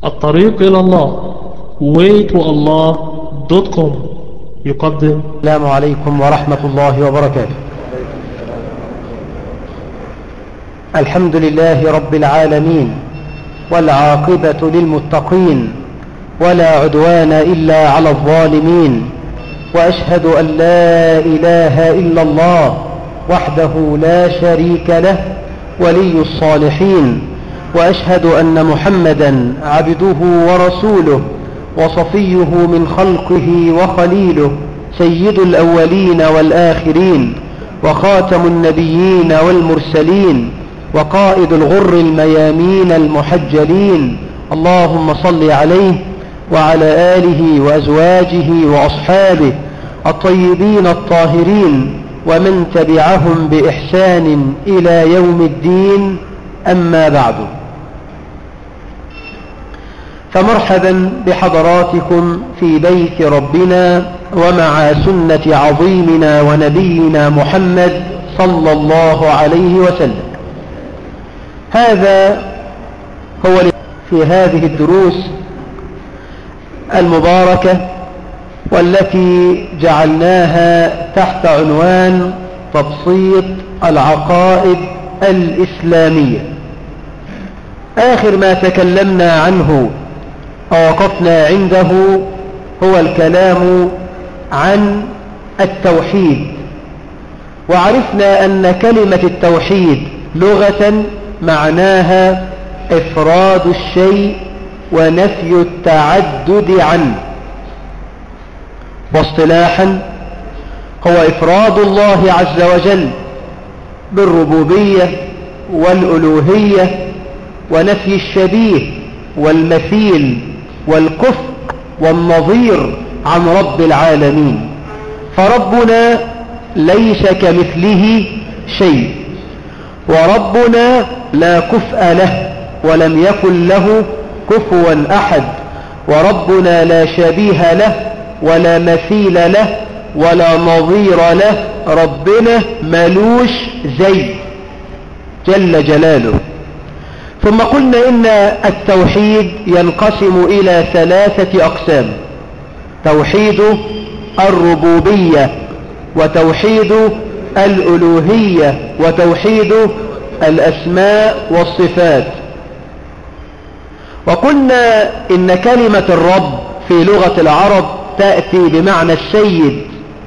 الطريق إلى الله waytoallah.com يقدم السلام عليكم ورحمة الله وبركاته الحمد لله رب العالمين والعاقبة للمتقين ولا عدوان إلا على الظالمين وأشهد أن لا إله إلا الله وحده لا شريك له ولي الصالحين وأشهد أن محمدا عبده ورسوله وصفيه من خلقه وخليله سيد الأولين والآخرين وخاتم النبيين والمرسلين وقائد الغر الميامين المحجلين اللهم صل عليه وعلى آله وأزواجه وأصحابه الطيبين الطاهرين ومن تبعهم بإحسان إلى يوم الدين أما بعد فمرحبا بحضراتكم في بيت ربنا ومع سنة عظيمنا ونبينا محمد صلى الله عليه وسلم هذا هو في هذه الدروس المباركة والتي جعلناها تحت عنوان تبسيط العقائد الإسلامية آخر ما تكلمنا عنه ووقفنا عنده هو الكلام عن التوحيد وعرفنا أن كلمة التوحيد لغة معناها إفراد الشيء ونفي التعدد عنه واصطلاحا هو إفراد الله عز وجل بالربوبية والألوهية ونفي الشبيه والمثيل والكفء والنظير عن رب العالمين فربنا ليس كمثله شيء وربنا لا كفء له ولم يكن له كفوا أحد وربنا لا شبيه له ولا مثيل له ولا نظير له ربنا ملوش زي جل جلاله ثم قلنا إن التوحيد ينقسم إلى ثلاثة أقسام توحيد الربوبية وتوحيد الألوهية وتوحيد الأسماء والصفات وقلنا إن كلمة الرب في لغة العرب تأتي بمعنى السيد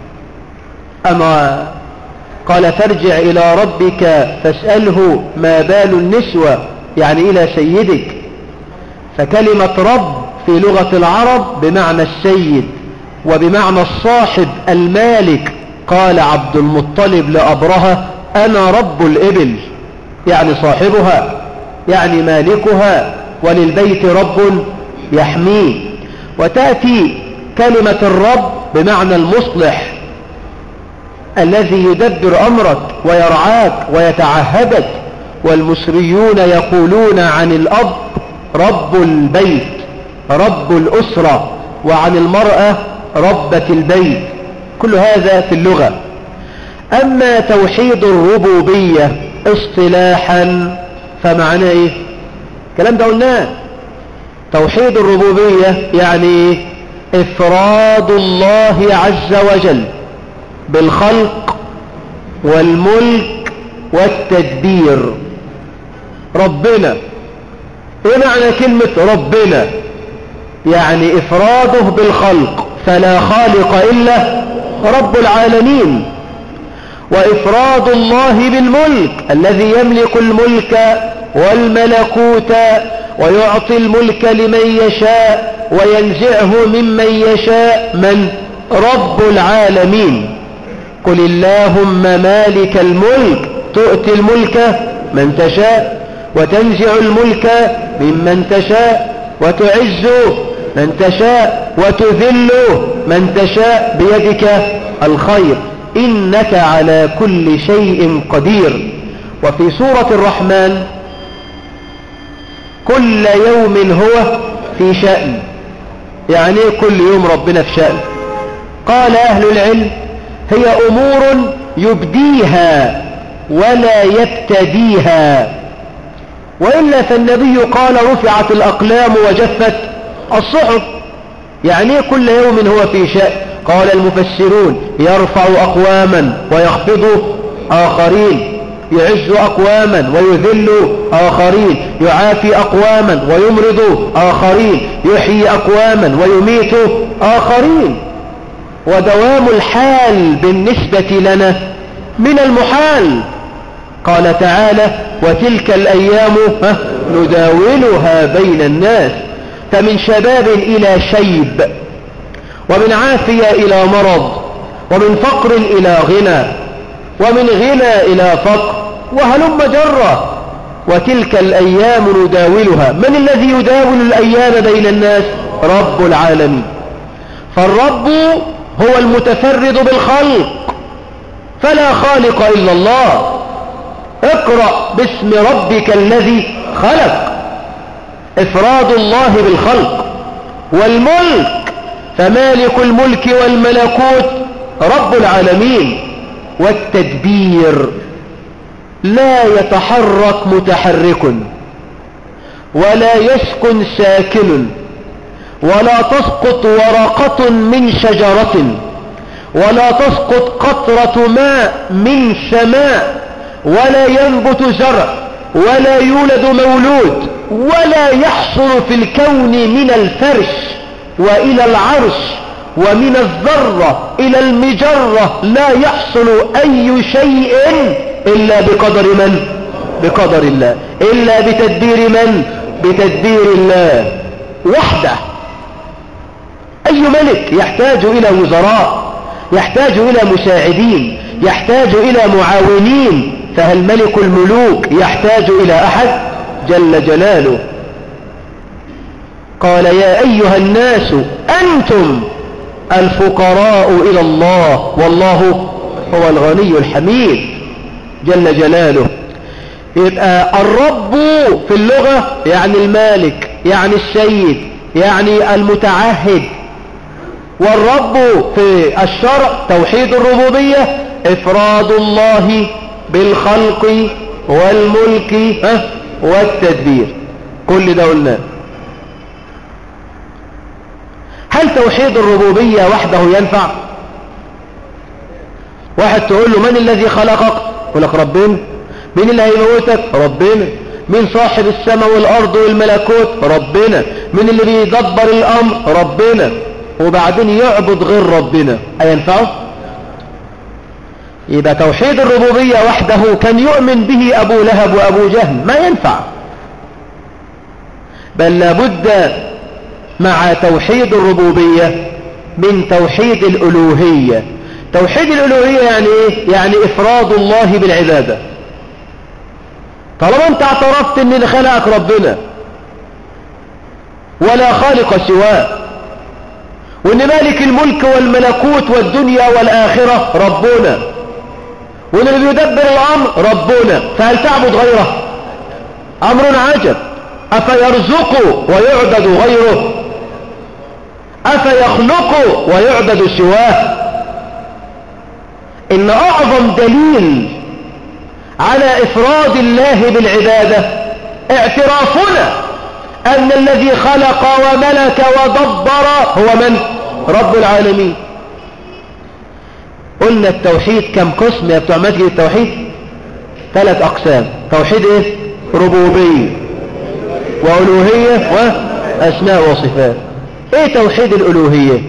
أما قال فارجع إلى ربك فاسأله ما بال النسوة يعني إلى سيدك فكلمة رب في لغة العرب بمعنى السيد وبمعنى الصاحب المالك قال عبد المطلب لأبرهة أنا رب الإبل يعني صاحبها يعني مالكها وللبيت رب يحميه وتأتي كلمة الرب بمعنى المصلح الذي يدبر أمرك ويرعاك ويتعهدك والمصريون يقولون عن الأب رب البيت رب الأسرة وعن المرأة ربة البيت كل هذا في اللغة أما توحيد الربوبية اصطلاحا فمعنى ايه الكلام ده قلناه توحيد الربوبية يعني افراد الله عز وجل بالخلق والملك والتدبير ربنا ايه معنى كلمة ربنا يعني افراده بالخلق فلا خالق الا رب العالمين وافراد الله بالملك الذي يملك الملك والملكوت ويعطي الملك لمن يشاء وينزعه ممن يشاء من رب العالمين قل اللهم مالك الملك تؤتي الملك من تشاء وتنزع الملك ممن تشاء وتعز من تشاء وتذل من تشاء بيدك الخير إنك على كل شيء قدير وفي سورة الرحمن كل يوم هو في شأن يعني كل يوم ربنا في شأن قال أهل العلم هي أمور يبديها ولا يبتديها وإلا فالنبي قال رفعت الأقلام وجفت الصحف يعني كل يوم هو في شأن قال المفسرون يرفع أقواما ويخفض آخرين يعز أقواما ويذل آخرين يعافي أقواما ويمرض آخرين يحيي أقواما ويميت آخرين ودوام الحال بالنسبة لنا من المحال قال تعالى وتلك الأيام نداولها بين الناس فمن شباب إلى شيب ومن عافية إلى مرض ومن فقر إلى غنى ومن غنى إلى فقر وهلم جرة وتلك الأيام نداولها من الذي يداول الأيام بين الناس رب العالمين فالرب هو المتفرد بالخلق فلا خالق إلا الله اقرأ باسم ربك الذي خلق إفراد الله بالخلق والملك فمالك الملك والملكوت رب العالمين والتدبير لا يتحرك متحرك ولا يسكن ساكن ولا تسقط ورقة من شجرة ولا تسقط قطرة ماء من سماء ولا ينبت زرع ولا يولد مولود ولا يحصل في الكون من الفرش وإلى العرش ومن الذرة إلى المجرة لا يحصل أي شيء إلا بقدر من بقدر الله إلا بتدبير من بتدبير الله وحده أي ملك يحتاج إلى وزراء يحتاج إلى مساعدين يحتاج إلى معاونين فهل ملك الملوك يحتاج إلى أحد جل جلاله قال يا أيها الناس أنتم الفقراء إلى الله والله هو الغني الحميد جل جلاله يبقى الرب في اللغة يعني المالك يعني السيد يعني المتعهد والرب في الشرع توحيد الربوبية إفراد الله بالخلق والملك والتدبير كل ده قلناه هل توحيد الربوبية وحده ينفع واحد تقول له من الذي خلقك يقول لك ربنا مين اللي هيموتك ربنا مين صاحب السماء والأرض والملكوت ربنا مين اللي بيدبر الأمر ربنا وبعدين يعبد غير ربنا أينفعه يبقى توحيد الربوبية وحده كان يؤمن به أبو لهب وأبو جهل ما ينفع بل لابد مع توحيد الربوبية من توحيد الألوهية توحيد الألوهية يعني إيه؟ يعني إفراد الله بالعبادة طالما أنت اعترفت أن اللي خلقك ربنا ولا خالق سواه وأن مالك الملك والملكوت والدنيا والآخرة ربنا وأن اللي بيدبر الأمر ربنا فهل تعبد غيره أمر عجب أفيرزق ويعبد غيره أفيخلق ويعبد سواه إن أعظم دليل على إفراد الله بالعبادة اعترافنا أن الذي خلق وملك ودبر هو من؟ رب العالمين قلنا التوحيد كم قسم يا بتوع مسجد التوحيد ثلاث أقسام توحيد إيه؟ ربوبية وألوهية وأسماء وصفات إيه توحيد الألوهية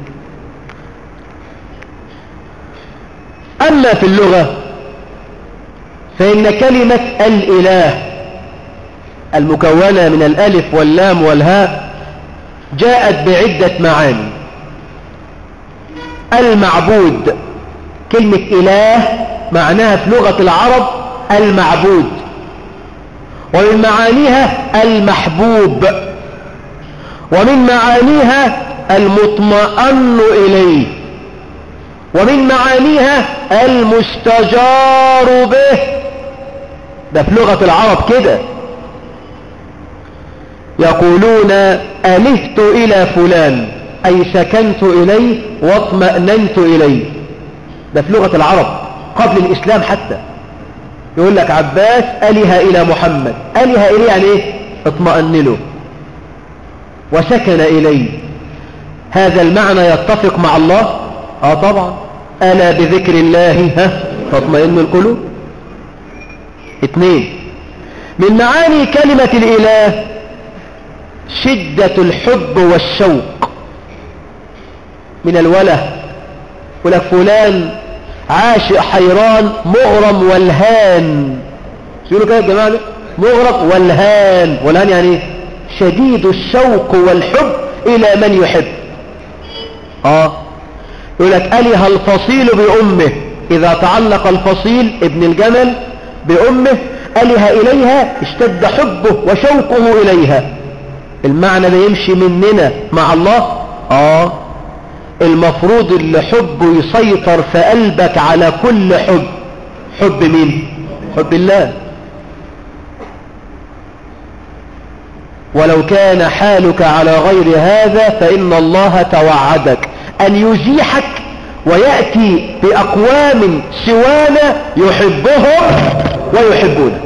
أما في اللغة فإن كلمة الإله المكونة من الألف واللام والهاء جاءت بعدة معاني المعبود كلمة إله معناها في لغة العرب المعبود ومن معانيها المحبوب ومن معانيها المطمئن إليه ومن معانيها المستجار به ده في لغة العرب كده يقولون ألهت إلى فلان أي سكنت إليه واطمأننت إليه ده في لغة العرب قبل الإسلام حتى يقول لك عباس أله إلى محمد أله إليه يعني إيه اطمأن له وسكن إليه هذا المعنى يتفق مع الله آه طبعا ألا بذكر الله ها تطمئن القلوب اثنين من معاني كلمة الإله شدة الحب والشوق من الوله ولك فلان عاشق حيران مغرم والهان شو كده يا جماعة مغرم والهان والهان يعني ايه شديد الشوق والحب إلى من يحب آه يقول لك أله الفصيل بأمه إذا تعلق الفصيل ابن الجمل بأمه أله إليها اشتد حبه وشوقه إليها المعنى ده يمشي مننا مع الله آه المفروض اللي حبه يسيطر في قلبك على كل حب حب مين حب الله ولو كان حالك على غير هذا فإن الله توعدك أن يزيحك ويأتي بأقوام سوانا يحبهم ويحبونه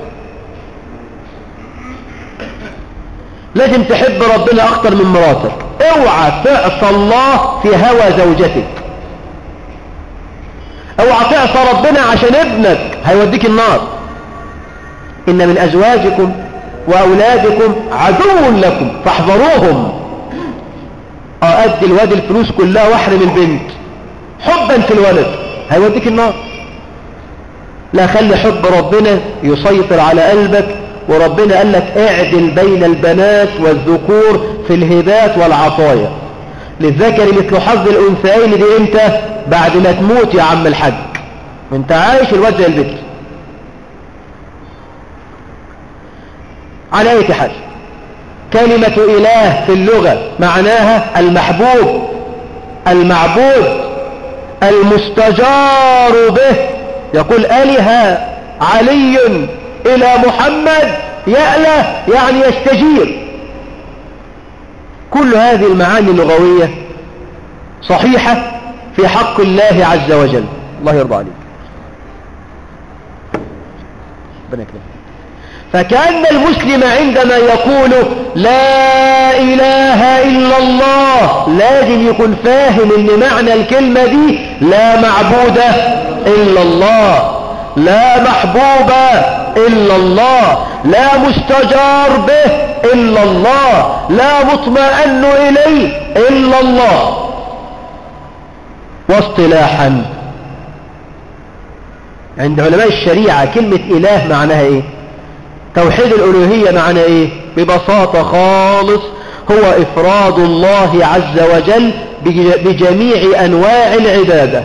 لازم تحب ربنا أكتر من مراتك اوعى تعصى الله في هوى زوجتك اوعى تعصى ربنا عشان ابنك هيوديك النار إن من أزواجكم وأولادكم عدو لكم فاحذروهم أدي الواد الفلوس كلها واحرم البنت حبا في الولد هيوديك النار لا خلي حب ربنا يسيطر على قلبك وربنا قال لك اعدل بين البنات والذكور في الهبات والعطايا للذكر مثل حظ الأنثيين دي امتى بعد ما تموت يا عم الحاج انت عايش الواد زي البيت على اي حال كلمة إله في اللغة معناها المحبوب المعبود المستجار به يقول أله علي إلى محمد يأله يعني يستجير كل هذه المعاني اللغوية صحيحة في حق الله عز وجل الله يرضى عليك ربنا يكرمك فكأن المسلم عندما يقول لا إله إلا الله لازم يكون فاهم ان معنى الكلمة دي لا معبود إلا الله لا محبوب إلا الله لا مستجار به إلا الله لا مطمئن إليه إلا الله واصطلاحا عند علماء الشريعة كلمة إله معناها إيه توحيد الألوهية معنى إيه ببساطة خالص هو إفراد الله عز وجل بجميع أنواع العبادة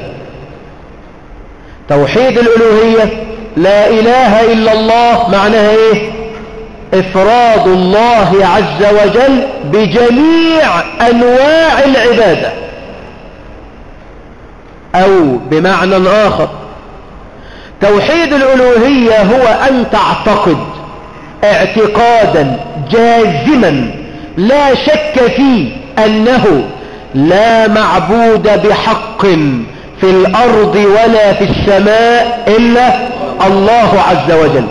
توحيد الألوهية لا إله إلا الله معناها إيه إفراد الله عز وجل بجميع أنواع العبادة أو بمعنى آخر توحيد الألوهية هو أن تعتقد اعتقادا جازما لا شك فيه أنه لا معبود بحق في الأرض ولا في السماء إلا الله عز وجل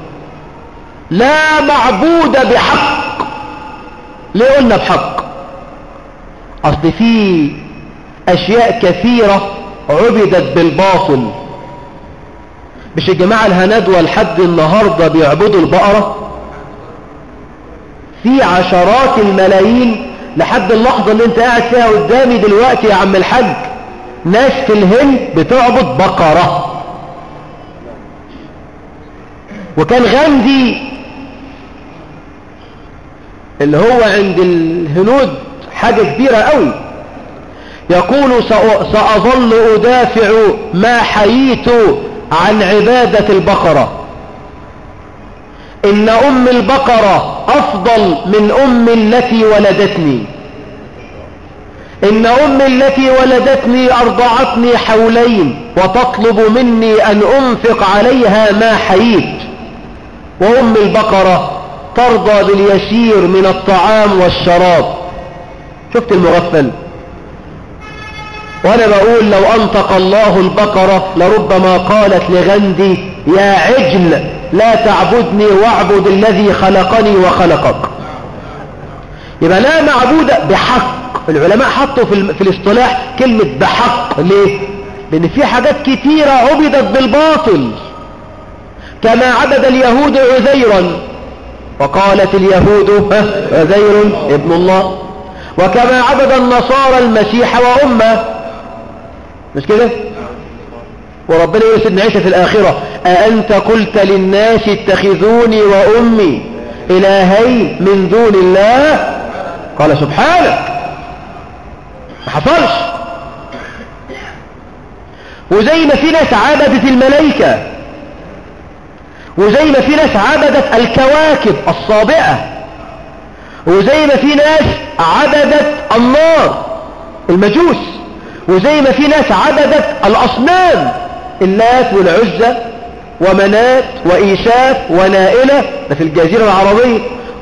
لا معبود بحق ليه قلنا بحق أصل في أشياء كثيرة عبدت بالباطل مش الجماعة الهندوة لحد النهاردة بيعبدوا البقرة في عشرات الملايين لحد اللحظة اللي انت قاعد فيها قدامي دلوقتي يا عم الحاج ناس في الهند بتعبد بقرة وكان غاندي اللي هو عند الهنود حاجة كبيرة قوي يقول سأظل أدافع ما حييت عن عبادة البقرة إن أم البقرة أفضل من أم التي ولدتني إن أم التي ولدتني أرضعتني حولين وتطلب مني أن أنفق عليها ما حييت وأم البقرة ترضى باليسير من الطعام والشراب شفت المغفل وأنا بقول لو أنطق الله البقرة لربما قالت لغندي يا عجل لا تعبدني واعبد الذي خلقني وخلقك يبقى لا معبود بحق العلماء حطوا في, في الاصطلاح كلمة بحق ليه لان في حاجات كتيرة عبدت بالباطل كما عبد اليهود عزيرا وقالت اليهود عزير ابن الله وكما عبد النصارى المسيح وأمه مش كده وربنا يقول نعيش في الآخرة أأنت قلت للناس اتخذوني وأمي إلهين من دون الله قال سبحانك ما حصلش وزي ما في ناس عبدت الملائكة وزي ما في ناس عبدت الكواكب الصابئة وزي ما في ناس عبدت النار المجوس وزي ما في ناس عبدت الأصنام اللات والعزة ومنات وإيشاف ونائلة ده في الجزيرة العربية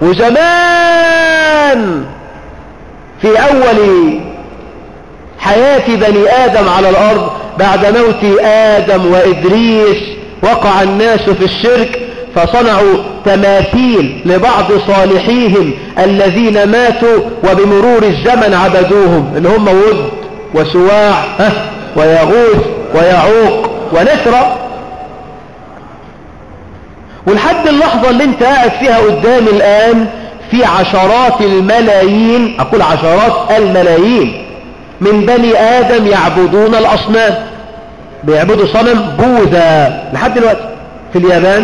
وزمان في أول حياة بني آدم على الأرض بعد موت آدم وإدريس وقع الناس في الشرك فصنعوا تماثيل لبعض صالحيهم الذين ماتوا وبمرور الزمن عبدوهم اللي هم ود وسواع ويغوث ويعوق ونسرة ولحد اللحظة اللي انت قاعد فيها قدامي الآن في عشرات الملايين أقول عشرات الملايين من بني آدم يعبدون الأصنام بيعبدوا صنم بوذا لحد دلوقتي في اليابان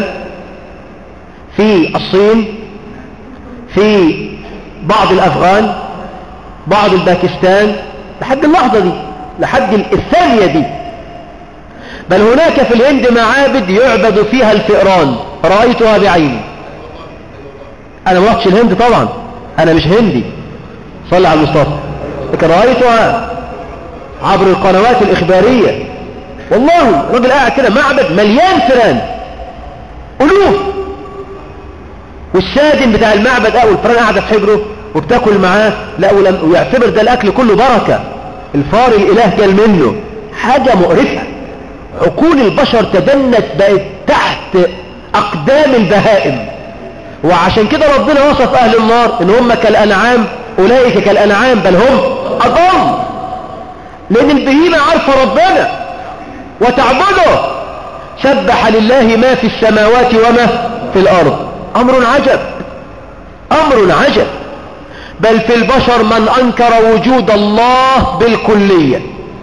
في الصين في بعض الأفغان بعض الباكستان لحد اللحظة دي لحد الثانية دي بل هناك في الهند معابد يعبد فيها الفئران رأيتها بعيني أنا ما رحتش الهند طبعا أنا مش هندي صلى على المصطفى لكن رأيتها عبر القنوات الإخبارية والله راجل قاعد كده معبد مليان فئران ألوف والسادن بتاع المعبد أو الفئران قاعدة في حجره وبتاكل معاه لا ويعتبر ده الأكل كله بركة الفار الإله جال منه حاجة مقرفة عقول البشر تدنت بقت تحت أقدام البهائم وعشان كده ربنا وصف أهل النار إن هم كالأنعام أولئك كالأنعام بل هم أضل لأن البهيمة عارفة ربنا وتعبده سبح لله ما في السماوات وما في الأرض أمر عجب أمر عجب بل في البشر من أنكر وجود الله بالكلية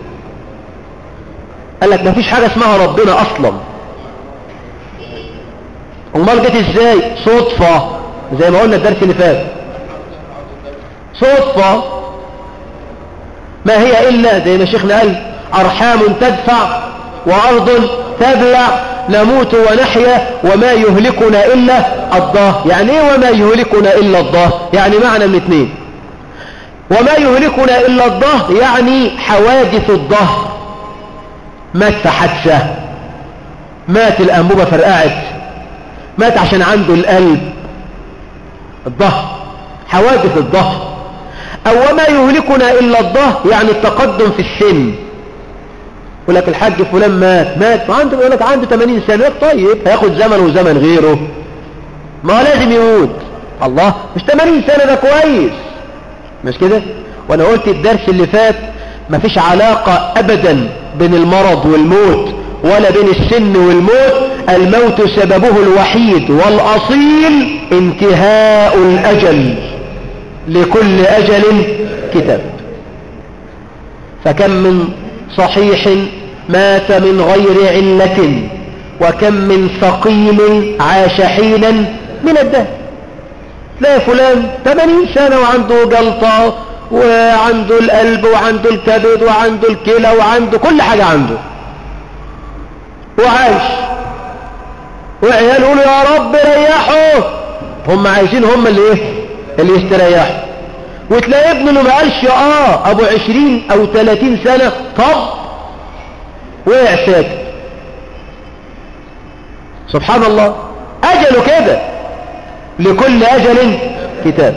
قال لك ما فيش حاجة اسمها ربنا أصلا امال جت ازاي صدفة زي ما قلنا الدرس اللي فات صدفة ما هي إلا زي ما شيخنا قال أرحام تدفع وأرض تبلع نموت ونحيا وما يهلكنا إلا الضاه يعني ايه وما يهلكنا إلا الضاه يعني معنى من اثنين وما يهلكنا إلا الضاه يعني حوادث الظهر مات في حادثة مات الأنبوبة فرقعت مات عشان عنده القلب الظهر حوادث الظهر أو وما يهلكنا إلا الظهر يعني التقدم في السن يقول لك الحاج فلان مات مات وعنده يقول لك عنده 80 سنة طيب هياخد زمن وزمن غيره ما هو لازم يموت الله مش 80 سنة ده كويس مش كده وانا قلت الدرس اللي فات مفيش علاقة ابدا بين المرض والموت ولا بين السن والموت الموت سببه الوحيد والأصيل انتهاء الأجل لكل أجل كتاب فكم من صحيح مات من غير علة وكم من ثقيل عاش حينا من الدهر لا فلان 80 سنة وعنده جلطة وعنده القلب وعنده الكبد وعنده الكلى وعنده كل حاجة عنده وعايش وعيال يقولوا يا رب ريحه هم عايزين هم اللي ايه اللي يستريحوا وتلاقي ابنه اللي ما قالش اه ابو عشرين او تلاتين سنة طب وقع ساكت سبحان الله اجله كده لكل اجل كتاب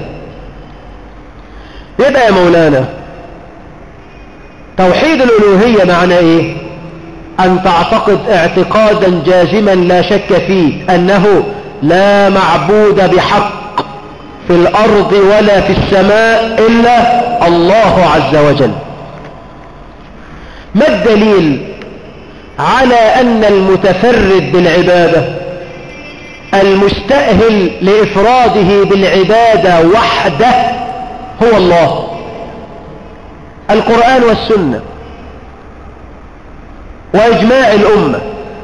يبقى يا مولانا توحيد الالوهية معنى ايه أن تعتقد اعتقادا جازما لا شك فيه أنه لا معبود بحق في الأرض ولا في السماء إلا الله عز وجل ما الدليل على أن المتفرد بالعبادة المستأهل لإفراده بالعبادة وحده هو الله القرآن والسنة وإجماع الأمة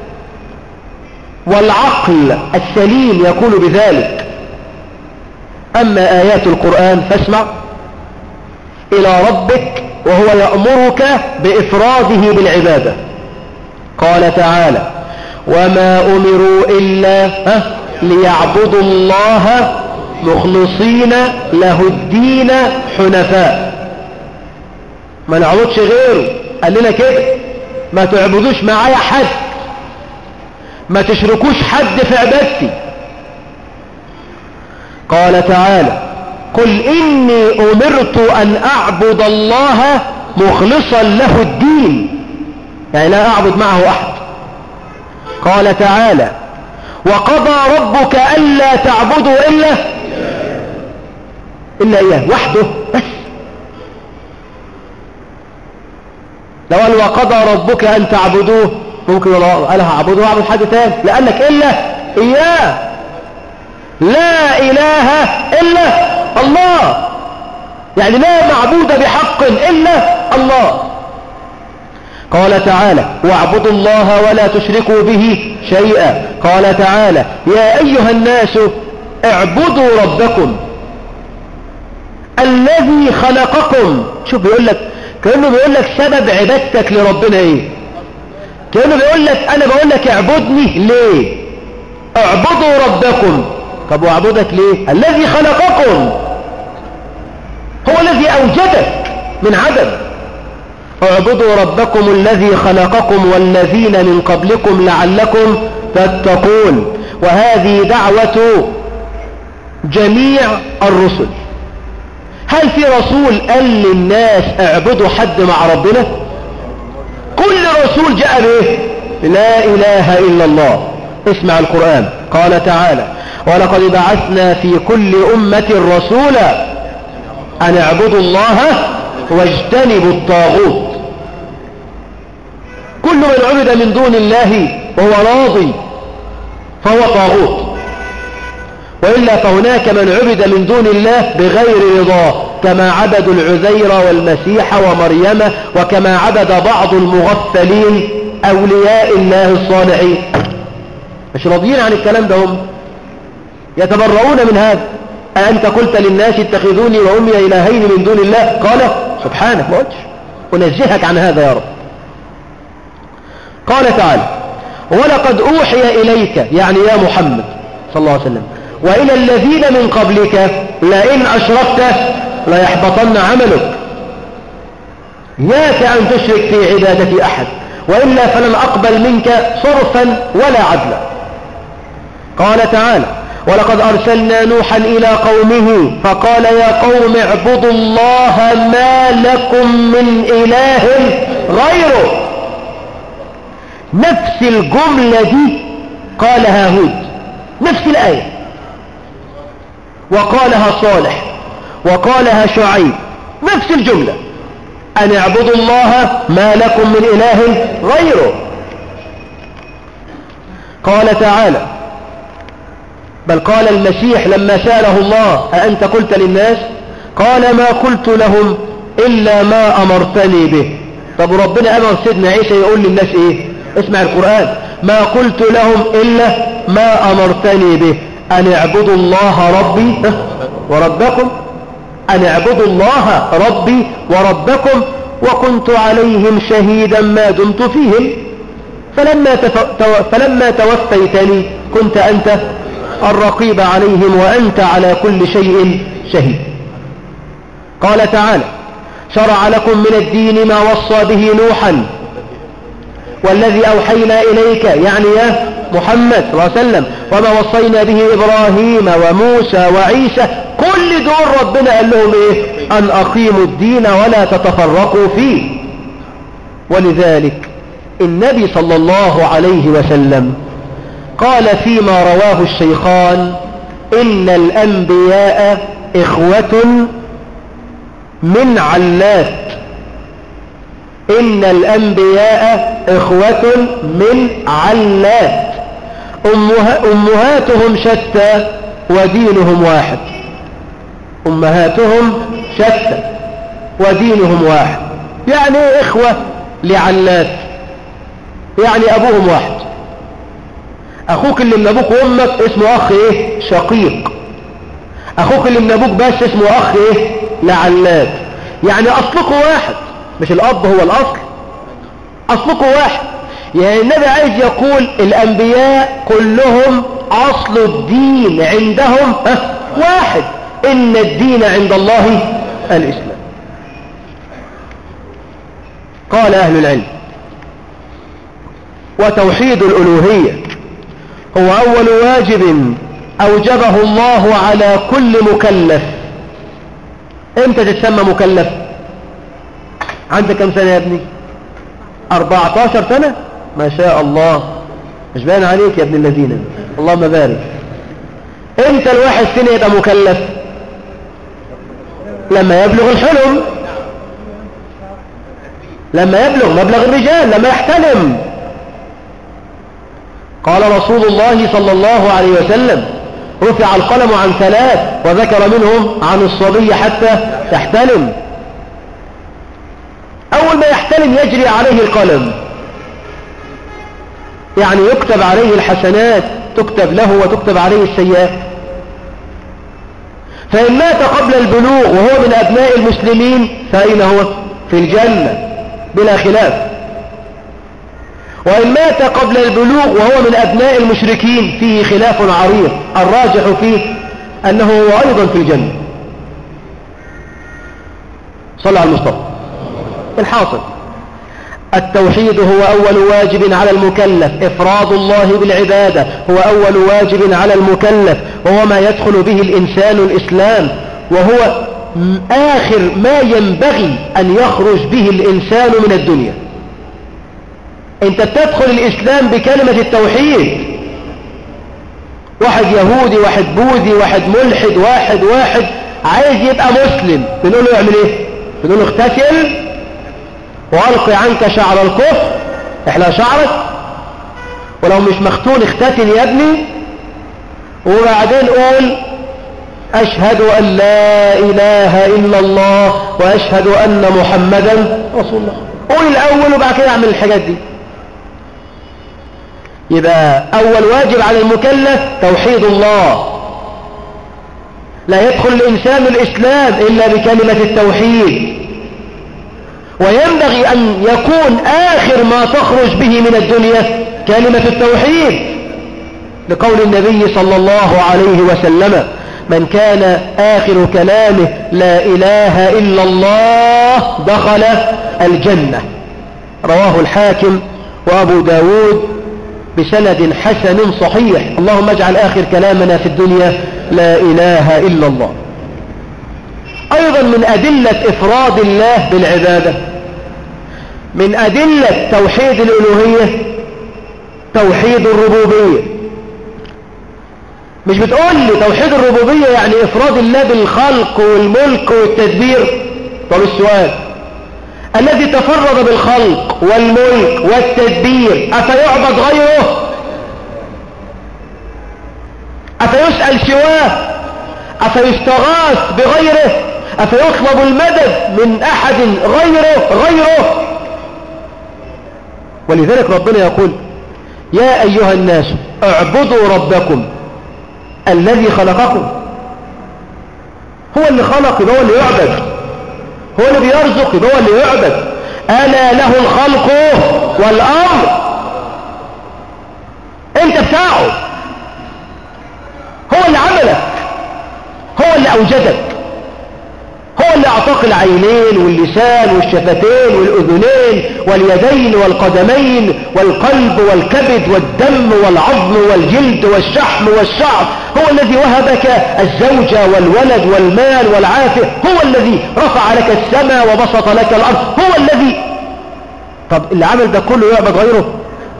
والعقل السليم يقول بذلك أما آيات القرآن فاسمع إلى ربك وهو يأمرك بإفراده بالعبادة قال تعالى وما أمروا إلا ليعبدوا الله مخلصين له الدين حنفاء ما نعبدش غيره قال لنا كده ما تعبدوش معايا حد ما تشركوش حد في عبادتي قال تعالى قل إني أمرت أن أعبد الله مخلصا له الدين يعني لا أعبد معه أحد قال تعالى وقضى ربك ألا تعبدوا إلا إلا إياه وحده بس لو قال وقضى ربك أن تعبدوه ممكن الله قال هعبده وأعبد حد تاني لا قال لك إلا إياه لا إله إلا الله يعني لا معبود بحق إلا الله قال تعالى واعبدوا الله ولا تشركوا به شيئا قال تعالى يا أيها الناس اعبدوا ربكم الذي خلقكم شوف بيقول لك كأنه بيقول لك سبب عبادتك لربنا ايه كأنه بيقول لك انا بقول لك اعبدني ليه اعبدوا ربكم طب واعبدك ليه الذي خلقكم هو الذي اوجدك من عدم اعبدوا ربكم الذي خلقكم والذين من قبلكم لعلكم تتقون وهذه دعوة جميع الرسل هل في رسول قال للناس اعبدوا حد مع ربنا كل رسول جاء به لا اله الا الله اسمع القرآن قال تعالى ولقد بعثنا في كل امة رسولا ان اعبدوا الله واجتنبوا الطاغوت كل من عبد من دون الله وهو راضي فهو طاغوت وإلا فهناك من عبد من دون الله بغير رضاه كما عبدوا العزير والمسيح ومريم وكما عبد بعض المغفلين أولياء الله الصالحين مش راضيين عن الكلام ده هم يتبرؤون من هذا أأنت قلت للناس اتخذوني وأمي إلهين من دون الله قال سبحانك ما قلتش أنزهك عن هذا يا رب قال تعالى ولقد أوحي إليك يعني يا محمد صلى الله عليه وسلم وإلى الذين من قبلك لئن أشركت ليحبطن عملك ياك أن تشرك في عبادة أحد وإلا فلن أقبل منك صرفا ولا عدلا قال تعالى ولقد أرسلنا نوحا إلى قومه فقال يا قوم اعبدوا الله ما لكم من إله غيره نفس الجملة دي قالها هود نفس الآية وقالها صالح وقالها شعيب نفس الجملة أن اعبدوا الله ما لكم من إله غيره قال تعالى بل قال المسيح لما سأله الله أأنت قلت للناس قال ما قلت لهم إلا ما أمرتني به طب ربنا أمر سيدنا عيسى يقول للناس إيه اسمع القرآن ما قلت لهم إلا ما أمرتني به أن اعبدوا الله ربي وربكم أن اعبدوا الله ربي وربكم وكنت عليهم شهيدا ما دمت فيهم فلما, تف... تو... فلما توفيتني كنت أنت الرقيب عليهم وأنت على كل شيء شهيد قال تعالى شرع لكم من الدين ما وصى به نوحا والذي أوحينا إليك يعني يا محمد صلى الله عليه وسلم وما وصينا به إبراهيم وموسى وعيسى كل دول ربنا قال لهم إيه أن أقيموا الدين ولا تتفرقوا فيه ولذلك النبي صلى الله عليه وسلم قال فيما رواه الشيخان إن الأنبياء إخوة من علات إن الأنبياء إخوة من علات أمها أمهاتهم شتى ودينهم واحد أمهاتهم شتى ودينهم واحد يعني إخوة لعلات يعني أبوهم واحد أخوك اللي من أبوك وأمك اسمه أخ إيه شقيق أخوك اللي من أبوك بس اسمه أخ إيه لعلات يعني أصلكم واحد مش الأب هو الأصل أصلكم واحد يعني النبي عايز يقول الأنبياء كلهم أصل الدين عندهم واحد إن الدين عند الله الإسلام قال أهل العلم وتوحيد الألوهية هو أول واجب أوجبه الله على كل مكلف امتى تتسمى مكلف عندك كم سنة يا ابني 14 سنة ما شاء الله مش باين عليك يا ابن الذين اللهم بارك امتى الواحد سنة يبقى مكلف لما يبلغ الحلم لما يبلغ مبلغ الرجال لما يحتلم قال رسول الله صلى الله عليه وسلم رفع القلم عن ثلاث وذكر منهم عن الصبي حتى يحتلم أول ما يحتلم يجري عليه القلم يعني يكتب عليه الحسنات تكتب له وتكتب عليه السيئات فإن مات قبل البلوغ وهو من أبناء المسلمين فأين هو في الجنة بلا خلاف وإن مات قبل البلوغ وهو من أبناء المشركين فيه خلاف عريض الراجح فيه أنه هو أيضا في الجنة صلى على المصطفى الحاصل التوحيد هو أول واجب على المكلف إفراد الله بالعبادة هو أول واجب على المكلف وهو ما يدخل به الإنسان الإسلام وهو آخر ما ينبغي أن يخرج به الإنسان من الدنيا انت بتدخل الإسلام بكلمة التوحيد واحد يهودي واحد بوذي واحد ملحد واحد واحد عايز يبقى مسلم بنقول له يعمل ايه بنقول له اغتسل والقي عنك شعر الكفر احلى شعرك ولو مش مختون اختتن يا ابني وبعدين قول أشهد أن لا إله إلا الله وأشهد أن محمدا رسول الله قول الأول وبعد كده اعمل الحاجات دي يبقى أول واجب على المكلف توحيد الله لا يدخل الإنسان الإسلام إلا بكلمة التوحيد وينبغي أن يكون آخر ما تخرج به من الدنيا كلمة التوحيد لقول النبي صلى الله عليه وسلم من كان آخر كلامه لا إله إلا الله دخل الجنة رواه الحاكم وأبو داود بسند حسن صحيح اللهم اجعل آخر كلامنا في الدنيا لا إله إلا الله أيضا من أدلة إفراد الله بالعبادة من أدلة توحيد الألوهية توحيد الربوبية مش بتقول لي توحيد الربوبية يعني إفراد الله بالخلق والملك والتدبير طب السؤال الذي تفرد بالخلق والملك والتدبير أفيعبد غيره أفيسأل سواه أفيستغاث بغيره أفيطلب المدد من أحد غيره غيره ولذلك ربنا يقول يا أيها الناس اعبدوا ربكم الذي خلقكم هو اللي خلق يبقى هو اللي يعبد هو اللي بيرزق يبقى هو اللي يعبد ألا له الخلق والأمر انت بتاعه هو اللي عملك هو اللي أوجدك هو اللي أعطاك العينين واللسان والشفتين والأذنين واليدين والقدمين والقلب والكبد والدم والعظم والجلد والشحم والشعر هو الذي وهبك الزوجة والولد والمال والعافية هو الذي رفع لك السماء وبسط لك الأرض هو الذي طب اللي عمل ده كله يعبد غيره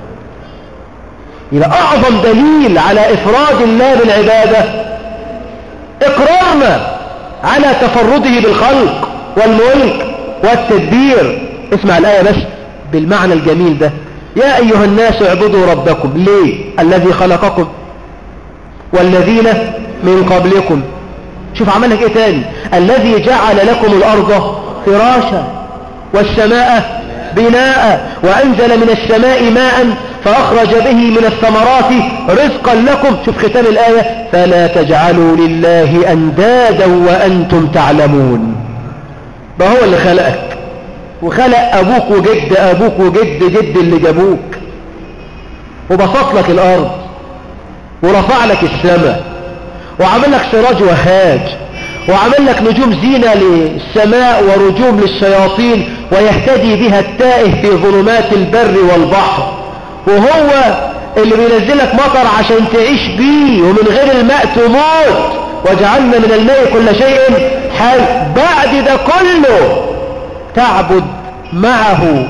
يبقى أعظم دليل على إفراد الله بالعبادة إقرارنا على تفرده بالخلق والملك والتدبير اسمع الآية بس بالمعنى الجميل ده يا أيها الناس اعبدوا ربكم ليه الذي خلقكم والذين من قبلكم شوف عمل لك ايه تاني الذي جعل لكم الأرض فراشا والسماء بناء وأنزل من السماء ماء فأخرج به من الثمرات رزقا لكم شوف ختام الآية فلا تجعلوا لله أندادا وأنتم تعلمون ده هو اللي خلقك وخلق أبوك وجد أبوك وجد جد اللي جابوك وبسط لك الأرض ورفع لك السماء وعمل لك سراج وهاج وعمل لك نجوم زينة للسماء ورجوم للشياطين ويهتدي بها التائه في ظلمات البر والبحر وهو اللي بينزلك مطر عشان تعيش بيه ومن غير الماء تموت وجعلنا من الماء كل شيء حي بعد ده كله تعبد معه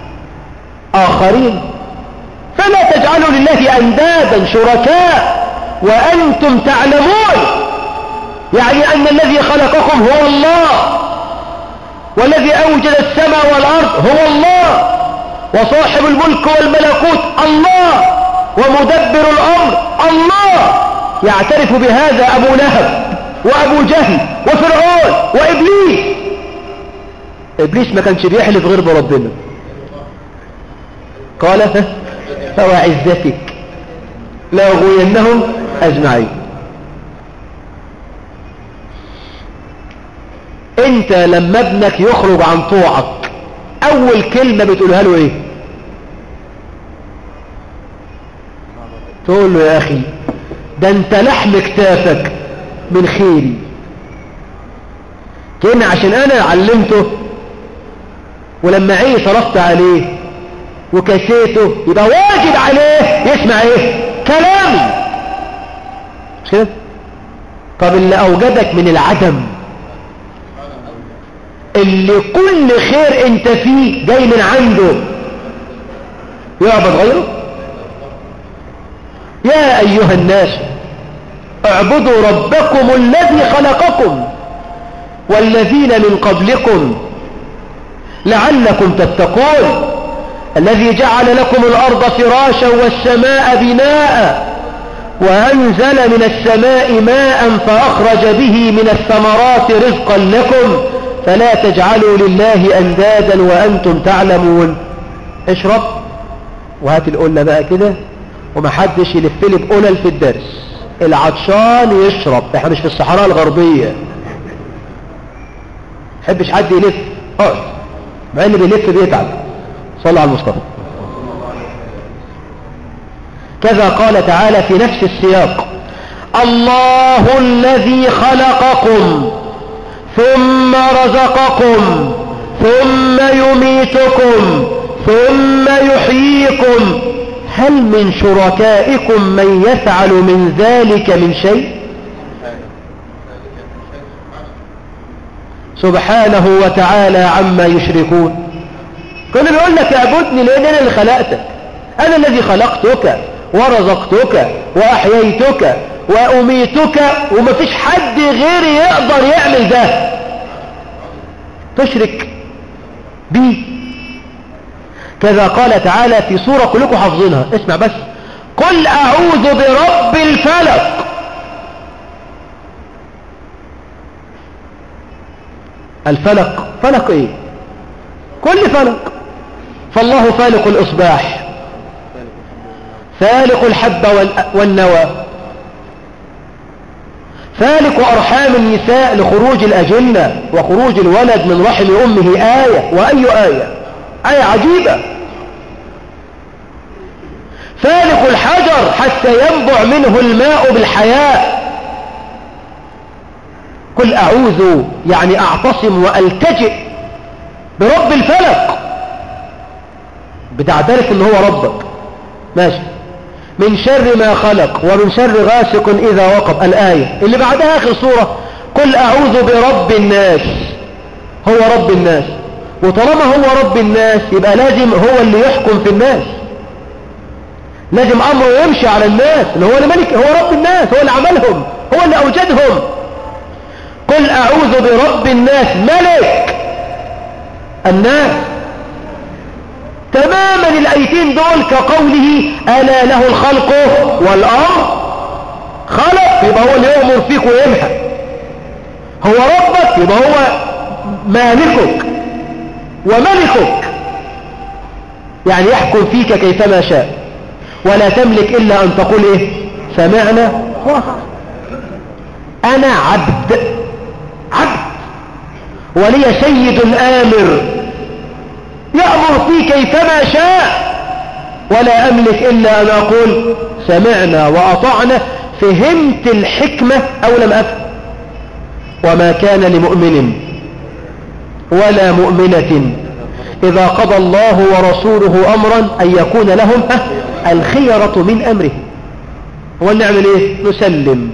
آخرين فلا تجعلوا لله أندادا شركاء وأنتم تعلمون يعني أن الذي خلقكم هو الله والذي أوجد السماء والأرض هو الله وصاحب الملك والملكوت الله ومدبر الأمر الله يعترف بهذا أبو لهب وأبو جهل وفرعون وإبليس إبليس ما كانش بيحلف غير بربنا قال فوعزتك لأغوينهم أجمعين انت لما ابنك يخرج عن طوعك اول كلمة بتقولها له ايه تقول له يا اخي ده انت لحم كتافك من خيري كأن عشان انا علمته ولما عيه صرفت عليه وكسيته يبقى واجب عليه يسمع ايه كلامي مش كده طب اللي اوجدك من العدم اللي كل خير انت فيه جاي من عنده يعبد غيره يا ايها الناس اعبدوا ربكم الذي خلقكم والذين من قبلكم لعلكم تتقون الذي جعل لكم الارض فراشا والسماء بناء وانزل من السماء ماء فاخرج به من الثمرات رزقا لكم فلا تجعلوا لله أندادا وأنتم تعلمون اشرب وهات القلة بقى كده ومحدش يلف لي بقلل في الدرس العطشان يشرب احنا مش في الصحراء الغربية حبش حد يلف اقعد مع اللي بيلف بيتعب صلى على المصطفى كذا قال تعالى في نفس السياق الله الذي خلقكم ثم رزقكم ثم يميتكم ثم يحييكم هل من شركائكم من يفعل من ذلك من شيء سبحانه وتعالى عما يشركون كل بيقول لك اعبدني لان انا اللي خلقتك انا الذي خلقتك ورزقتك واحييتك وأميتك ومفيش حد غيري يقدر يعمل ده تشرك بي كذا قال تعالى في سورة كلكم حافظينها اسمع بس قل أعوذ برب الفلق الفلق فلق ايه كل فلق فالله فالق الإصباح فالق الحب والنوى فالق أرحام النساء لخروج الأجنة وخروج الولد من رحم أمه آية وأي آية آية عجيبة فالق الحجر حتى ينبع منه الماء بالحياة قل أعوذ يعني أعتصم وألتجئ برب الفلق بتعترف ان هو ربك ماشي من شر ما خلق ومن شر غاسق إذا وقب الآية اللي بعدها آخر صورة قل أعوذ برب الناس هو رب الناس وطالما هو رب الناس يبقى لازم هو اللي يحكم في الناس لازم أمره يمشي على الناس اللي هو الملك هو رب الناس هو اللي عملهم هو اللي أوجدهم قل أعوذ برب الناس ملك الناس تماما الأيتين دول كقوله ألا له الخلق والأمر خلق يبقى هو اللي يؤمر فيك وينهى هو ربك يبقى هو مالكك وملكك يعني يحكم فيك كيفما شاء ولا تملك إلا أن تقول إيه سمعنا أنا عبد عبد ولي سيد آمر يأمر في كيفما شاء ولا أملك إلا أن أقول سمعنا وأطعنا فهمت الحكمة أو لم أفهم وما كان لمؤمن ولا مؤمنة إذا قضى الله ورسوله أمرا أن يكون لهم الخيرة من أمره ونعمل إيه نسلم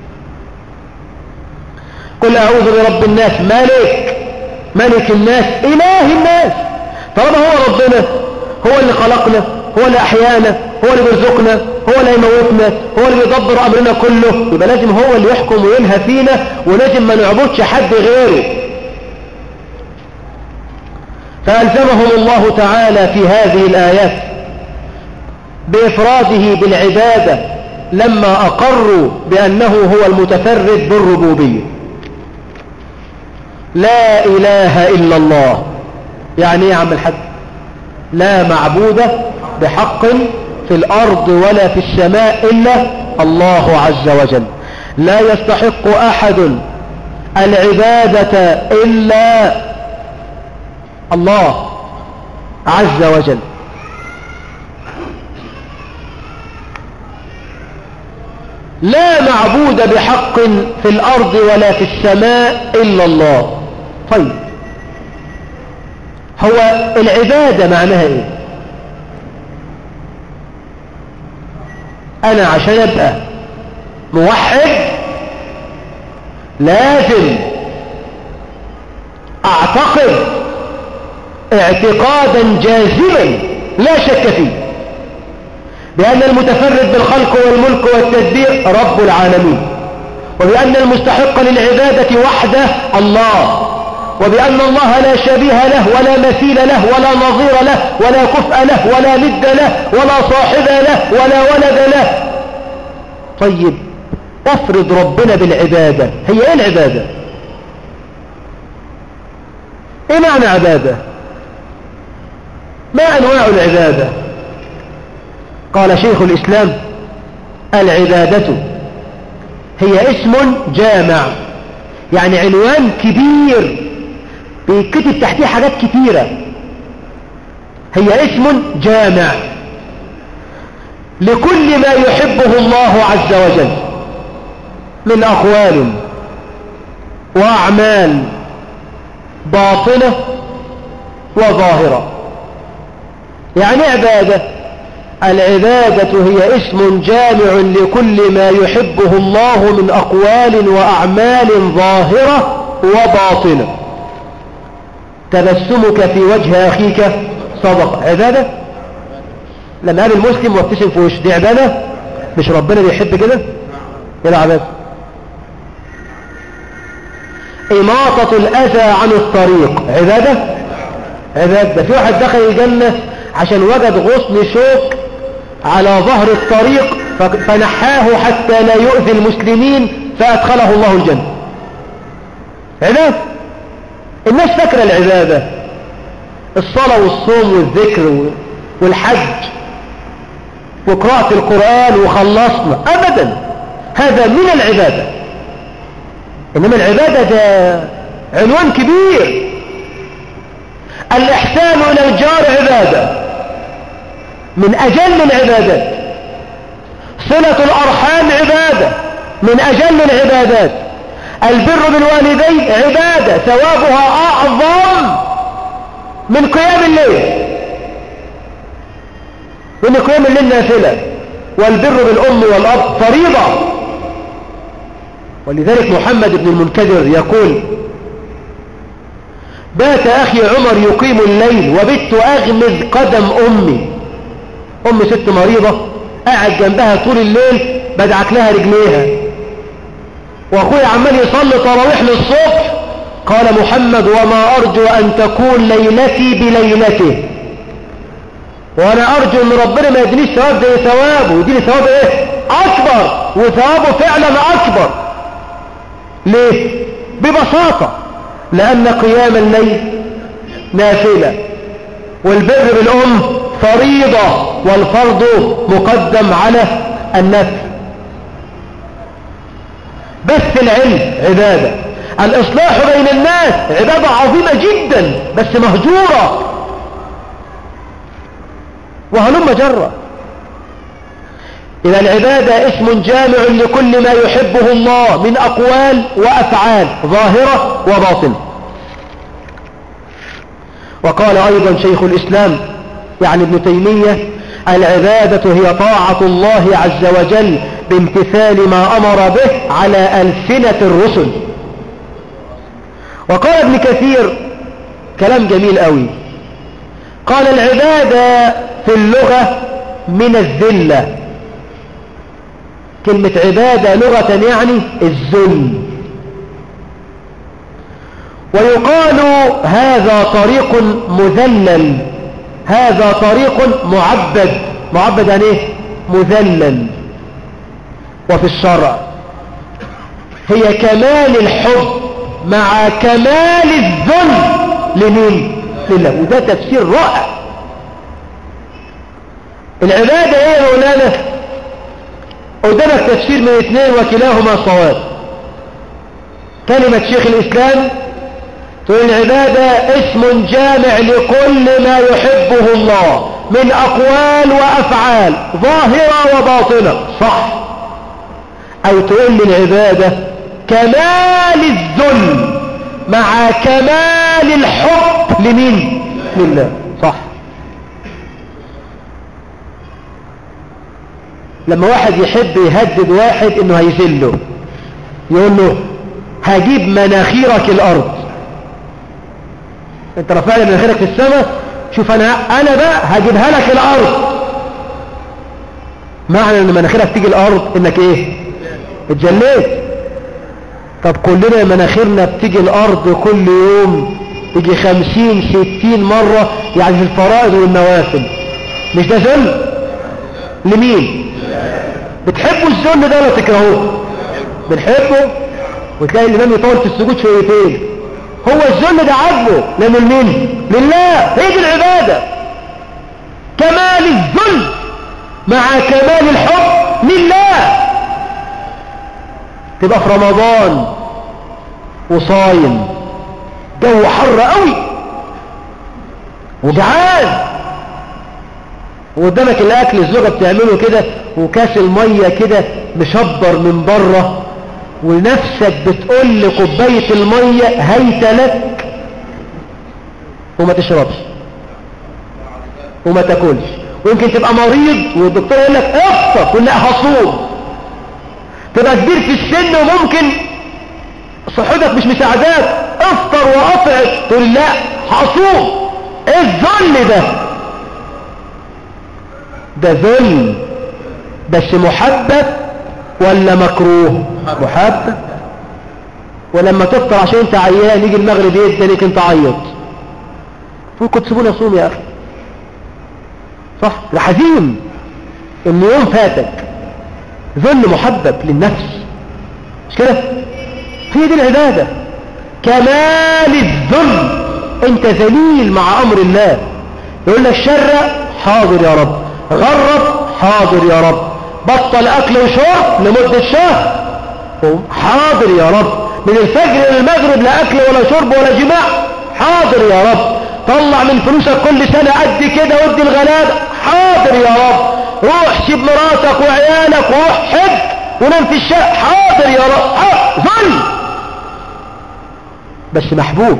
قل أعوذ برب الناس ملك ملك الناس إله الناس طالما هو ربنا هو اللي خلقنا هو اللي أحيانا هو اللي بيرزقنا هو اللي يموتنا هو اللي بيدبر أمرنا كله يبقى لازم هو اللي يحكم وينهى فينا ولازم ما نعبدش حد غيره فألزمهم الله تعالى في هذه الآيات بإفراده بالعبادة لما أقروا بأنه هو المتفرد بالربوبية لا إله إلا الله يعني ايه يا عم الحاج لا معبود بحق في الأرض ولا في السماء إلا الله عز وجل لا يستحق أحد العبادة إلا الله عز وجل لا معبود بحق في الأرض ولا في السماء إلا الله طيب هو العبادة معناها إيه أنا عشان أبقى موحد لازم أعتقد اعتقادا جازما لا شك فيه بأن المتفرد بالخلق والملك والتدبير رب العالمين وبأن المستحق للعبادة وحده الله وبأن الله لا شبيه له ولا مثيل له ولا نظير له ولا كفء له ولا ند له ولا صاحب له ولا ولد له طيب افرض ربنا بالعبادة هي ايه العبادة ايه معنى عبادة ما انواع العبادة قال شيخ الاسلام العبادة هي اسم جامع يعني عنوان كبير بيتكتب تحتيه حاجات كتيرة هي اسم جامع لكل ما يحبه الله عز وجل من أقوال وأعمال باطنة وظاهرة يعني عبادة العبادة هي اسم جامع لكل ما يحبه الله من أقوال وأعمال ظاهرة وباطنة تبسمك في وجه أخيك صدقة عبادة لما قال المسلم وابتسم في وش دي عبادة مش ربنا بيحب كده إلى عبادة إماطة الأذى عن الطريق عبادة عبادة في واحد دخل الجنة عشان وجد غصن شوك على ظهر الطريق فنحاه حتى لا يؤذي المسلمين فأدخله الله الجنة عبادة الناس فاكرة العبادة الصلاة والصوم والذكر والحج وقراءة القرآن وخلصنا أبدا هذا من العبادة إنما العبادة ده عنوان كبير الإحسان إلى الجار عبادة من أجل العبادات صلة الأرحام عبادة من أجل العبادات البر بالوالدين عبادة ثوابها أعظم من قيام الليل وإن قيام الليل نافلة والبر بالأم والأب فريضة ولذلك محمد بن المنكدر يقول بات أخي عمر يقيم الليل وبت أغمز قدم أمي أمي ست مريضة قاعد جنبها طول الليل بدعك لها رجليها وأخوي عمال يصلي تراويح للصبح قال محمد وما أرجو أن تكون ليلتي بليلته وأنا أرجو أن ربنا ما يدينيش ثواب زي ثوابه ويديني ثواب إيه أكبر وثوابه فعلا أكبر ليه ببساطة لأن قيام الليل نافلة والبر بالأم فريضة والفرض مقدم على النفل بث العلم عبادة الإصلاح بين الناس عبادة عظيمة جدا بس مهجورة وهلم جرة إذا العبادة اسم جامع لكل ما يحبه الله من أقوال وأفعال ظاهرة وباطن وقال أيضا شيخ الإسلام يعني ابن تيمية العبادة هي طاعة الله عز وجل بامتثال ما أمر به على ألسنة الرسل وقال ابن كثير كلام جميل قوي قال العبادة في اللغة من الذلة كلمة عبادة لغة يعني الذل ويقال هذا طريق مذلل هذا طريق معبد معبد يعني ايه مذلل وفي الشرع هي كمال الحب مع كمال الذل لمين لله وده تفسير رائع العبادة ايه يا مولانا قدامك تفسير من اثنين وكلاهما صواب كلمة شيخ الاسلام تقول العبادة اسم جامع لكل ما يحبه الله من اقوال وافعال ظاهرة وباطنة صح او تقول لي العبادة كمال الذل مع كمال الحب لمين لله صح لما واحد يحب يهدد واحد انه هيذله يقول له هجيب مناخيرك الارض انت رفع لي مناخيرك في السماء شوف انا انا بقى هجيبها لك الارض معنى ان مناخيرك تيجي الارض انك ايه اتجليت طب كلنا مناخيرنا بتيجي الارض كل يوم تيجي خمسين ستين مرة يعني في الفرائض والنوافل مش ده ذل لمين بتحبوا الذل ده ولا تكرهوه بنحبه وتلاقي الامام يطول في السجود شويتين هو الذل ده عجبه لانه لمين لله هي دي العبادة كمال الذل مع كمال الحب لله تبقى في رمضان وصايم جو حر قوي وجعان وقدامك الاكل الزوجة بتعمله كده وكاس المية كده مشبر من بره ونفسك بتقول لكوباية المية هيت لك وما تشربش وما تاكلش ويمكن تبقى مريض والدكتور يقول لك افطر تقول لا هصوم تبقى كبير في السن وممكن صحتك مش مساعداك افطر واطعم تقول لا هصوم ايه الذل ده ده ذل بس محبب ولا مكروه محبب ولما تفطر عشان انت عيان يجي المغرب يدى ليك انت عيط كنت تسيبوني اصوم يا اخي صح ده حزين ان يوم فاتك ذل محبب للنفس مش كده هي دي العبادة كمال الذل انت ذليل مع امر الله يقول لك شرق حاضر يا رب غرب حاضر يا رب بطل اكل وشرب لمدة شهر حاضر يا رب من الفجر الى المغرب لا اكل ولا شرب ولا جماع حاضر يا رب طلع من فلوسك كل سنة قد كده ودي الغلاب حاضر يا رب روح سيب مراتك وعيالك وروح حج ونام في الشارع حاضر يا رب ظل بس محبوب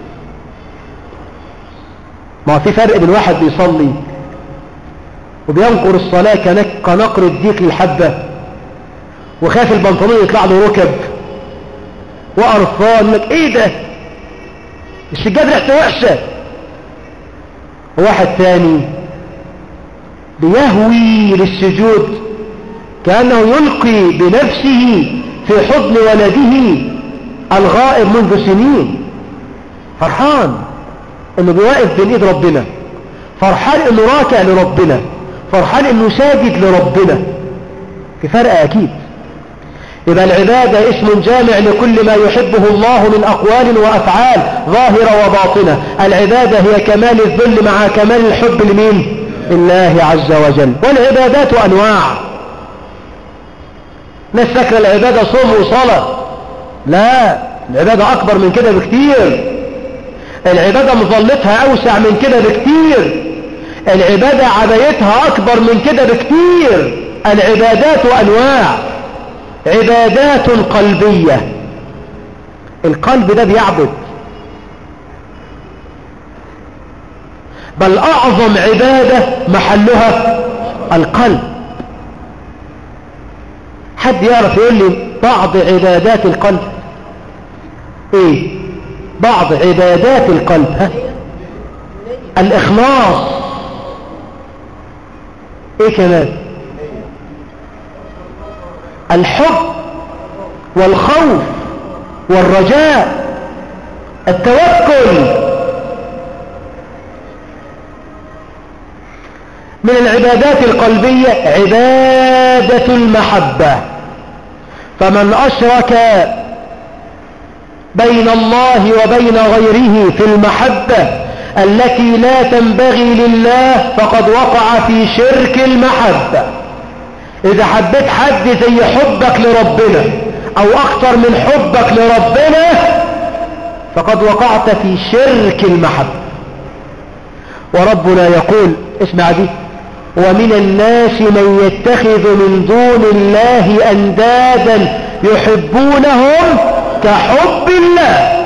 ما في فرق بين واحد بيصلي وبينقر الصلاة كنقر الديك للحبة وخاف البنطلون يطلع له ركب وقرفان لك ايه ده السجاد ريحته وحشة واحد ثاني بيهوي للسجود كأنه يلقي بنفسه في حضن ولده الغائب منذ سنين فرحان انه بيواقف بين ايد ربنا فرحان انه راكع لربنا فرحان انه ساجد لربنا في فرق اكيد يبقى العبادة اسم جامع لكل ما يحبه الله من أقوال وأفعال ظاهرة وباطنة العبادة هي كمال الذل مع كمال الحب لمين الله عز وجل والعبادات أنواع ناس فاكرة العبادة صوم وصلاة لا العبادة أكبر من كده بكتير العبادة مظلتها أوسع من كده بكتير العبادة عبايتها أكبر من كده بكتير العبادات أنواع عبادات قلبية القلب ده بيعبد بل أعظم عبادة محلها القلب حد يعرف يقول لي بعض عبادات القلب ايه بعض عبادات القلب ها؟ الإخلاص ايه كمان الحب والخوف والرجاء التوكل من العبادات القلبية عبادة المحبة فمن أشرك بين الله وبين غيره في المحبة التي لا تنبغي لله فقد وقع في شرك المحبة إذا حبيت حد زي حبك لربنا أو أكثر من حبك لربنا فقد وقعت في شرك المحبة وربنا يقول اسمع دي ومن الناس من يتخذ من دون الله أندادا يحبونهم كحب الله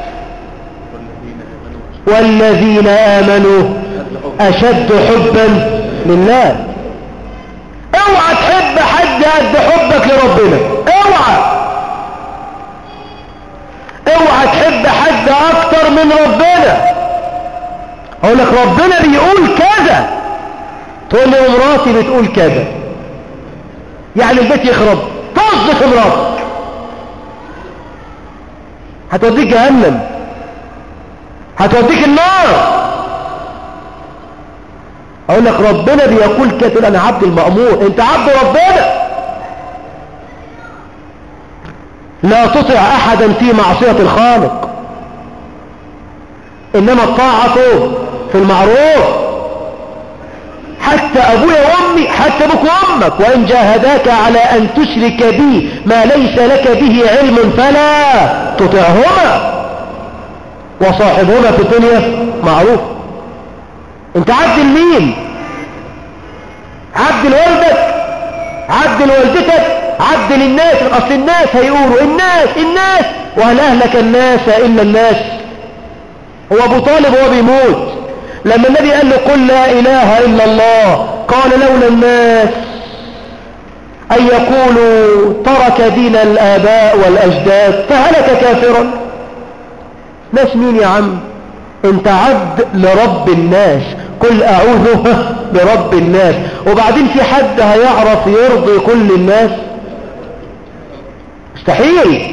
والذين آمنوا أشد حبا لله اوعى تحب حد قد حبك لربنا اوعى اوعى تحب حد اكتر من ربنا اقول لك ربنا بيقول كذا تقول لي مراتي بتقول كذا يعني البيت يخرب طز في مراتك هتوديك جهنم هتوديك النار اقول لك ربنا بيقول كده تقول انا عبد المأمور انت عبد ربنا لا تطع احدا في معصية الخالق انما الطاعة في المعروف حتى ابويا وامي حتى ابوك وامك وان جاهداك على ان تشرك بي ما ليس لك به علم فلا تطعهما وصاحبهما في الدنيا معروف انت عبد لمين عبد لوالدك عبد لوالدتك عبد للناس اصل الناس هيقولوا الناس الناس وهل اهلك الناس الا الناس هو ابو طالب هو بيموت لما النبي قال له قل لا اله الا الله قال لولا الناس ان يقولوا ترك دين الاباء والاجداد فهلك كافرا ناس مين يا عم انت عبد لرب الناس قل اعوذ برب الناس وبعدين في حد هيعرف يرضي كل الناس مستحيل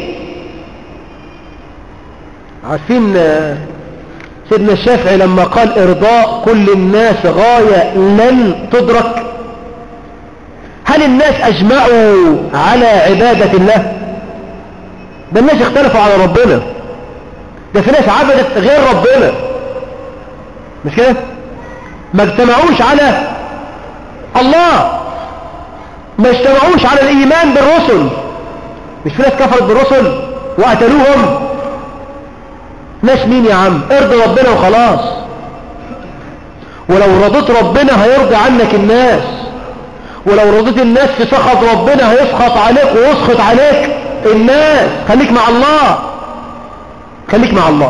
عارفين سيدنا الشافعي لما قال ارضاء كل الناس غاية لن تدرك هل الناس اجمعوا على عبادة الله ده الناس اختلفوا على ربنا ده في ناس عبدت غير ربنا مش كده ما اجتمعوش على الله ما اجتمعوش على الايمان بالرسل مش في ناس كفرت بالرسل وقتلوهم ناس مين يا عم ارضي ربنا وخلاص ولو رضيت ربنا هيرضي عنك الناس ولو رضيت الناس في سخط ربنا هيسخط عليك ويسخط عليك الناس خليك مع الله خليك مع الله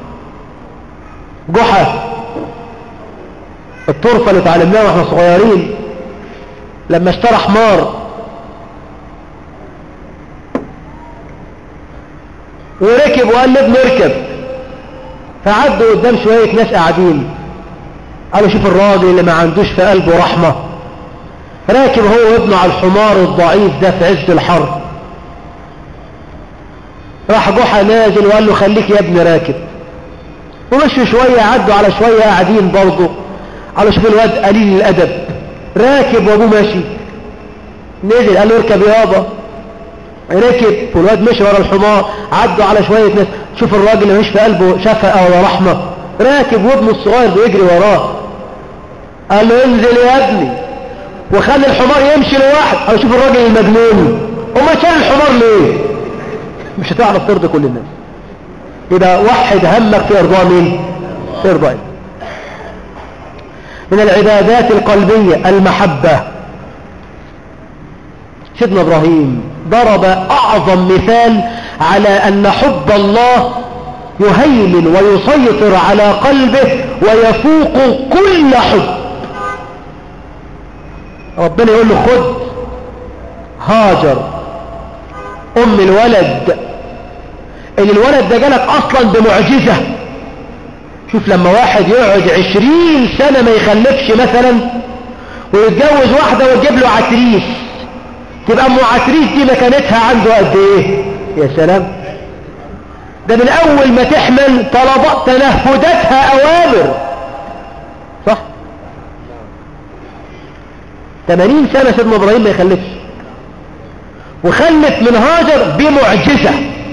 جحا الطرفة اللي اتعلمناها واحنا صغيرين لما اشترى حمار وركب وقال لابنه اركب فعدوا قدام شوية ناس قاعدين قالوا شوف الراجل اللي ما عندوش في قلبه رحمة راكب هو وابنه على الحمار الضعيف ده في عز الحر راح جحا نازل وقال له خليك يا ابني راكب ومشوا شوية عدوا على شوية قاعدين برضه قالوا شوف الواد قليل الأدب راكب وابوه ماشي نزل قال له اركب يابا ركب والواد مشي ورا الحمار عدوا على شوية ناس شوف الراجل اللي مش في قلبه شفقة ولا رحمة راكب وابنه الصغير بيجري وراه قال له انزل يا ابني وخلي الحمار يمشي لوحده قال شوف الراجل المجنون وما شال الحمار ليه مش هتعرف ترضي كل الناس يبقى وحد همك في ارضاء مين في ارضاء من العبادات القلبية المحبة سيدنا ابراهيم ضرب اعظم مثال على ان حب الله يهيمن ويسيطر على قلبه ويفوق كل حب ربنا يقول له خد هاجر ام الولد ان الولد ده جالك اصلا بمعجزة شوف لما واحد يقعد عشرين سنة ما يخلفش مثلا ويتجوز واحدة ويجيب له عتريس تبقى ام عتريس دي مكانتها عنده قد ايه يا سلام ده من اول ما تحمل طلبات تنهدتها اوامر صح 80 سنة سيدنا ابراهيم ما يخلفش وخلف من هاجر بمعجزة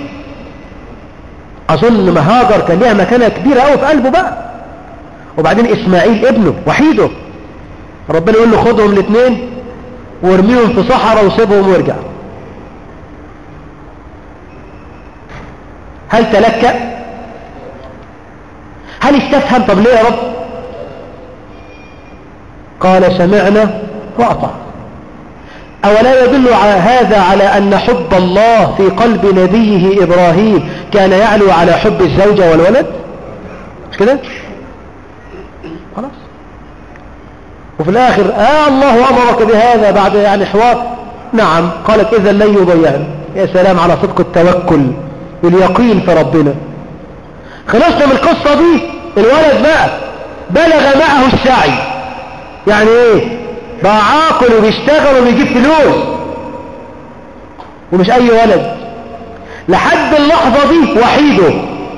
اظن ما هاجر كان ليها مكانة كبيرة قوي في قلبه بقى وبعدين اسماعيل ابنه وحيده ربنا يقول له خدهم الاثنين وارميهم في صحراء وسيبهم وارجع هل تلكأ هل استفهم طب ليه يا رب قال سمعنا وأطع أولا يدل على هذا على أن حب الله في قلب نبيه إبراهيم كان يعلو على حب الزوجة والولد مش كده خلاص وفي الآخر آه الله أمرك بهذا بعد يعني حوار نعم قالت إذا لن يضيعني يا سلام على صدق التوكل واليقين في ربنا خلصنا من القصة دي الولد بقى بلغ معه السعي يعني ايه بقى عاقل وبيشتغل وبيجيب فلوس ومش اي ولد لحد اللحظة دي وحيده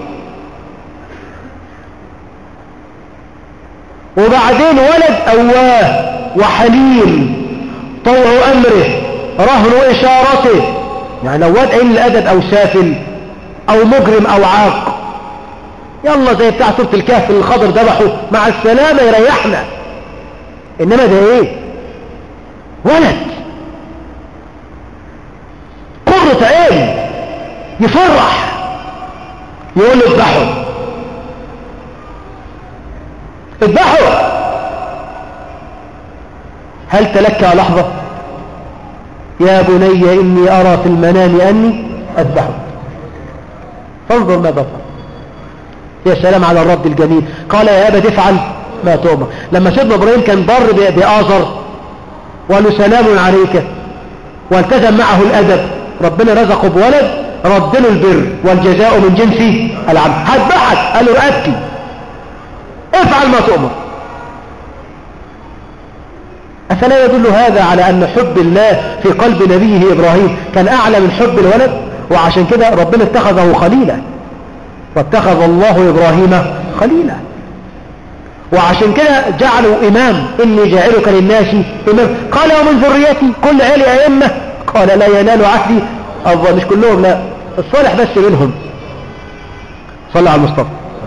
وبعدين ولد اواه وحليم طوع امره رهن اشارته يعني لو واد قليل الادب او سافل او مجرم او عاق يلا زي بتاع سورة الكهف اللي الخضر ذبحه مع السلامة يريحنا انما ده ايه ولد قرة عين يفرح يقول له اذبحه اذبحه هل تلكى لحظة يا بني إني أرى في المنام أني أذبحه فانظر ماذا فعل يا سلام على الرد الجميل قال يا أبا تفعل ما تؤمر لما سيدنا إبراهيم كان ضر بآزر وقال له سلام عليك والتزم معه الأدب ربنا رزقه بولد رد له البر والجزاء من جنس العمل هذبحك قال له رقبتي افعل ما تؤمر أفلا يدل هذا على أن حب الله في قلب نبيه إبراهيم كان أعلى من حب الولد وعشان كده ربنا اتخذه خليلا واتخذ الله إبراهيم خليلا وعشان كده جعلوا إمام إني جاعلك للناس إمام قال ومن ذريتي كل عيالي أئمة قال لا ينال عهدي أفضل مش كلهم لا الصالح بس منهم صلى على المصطفى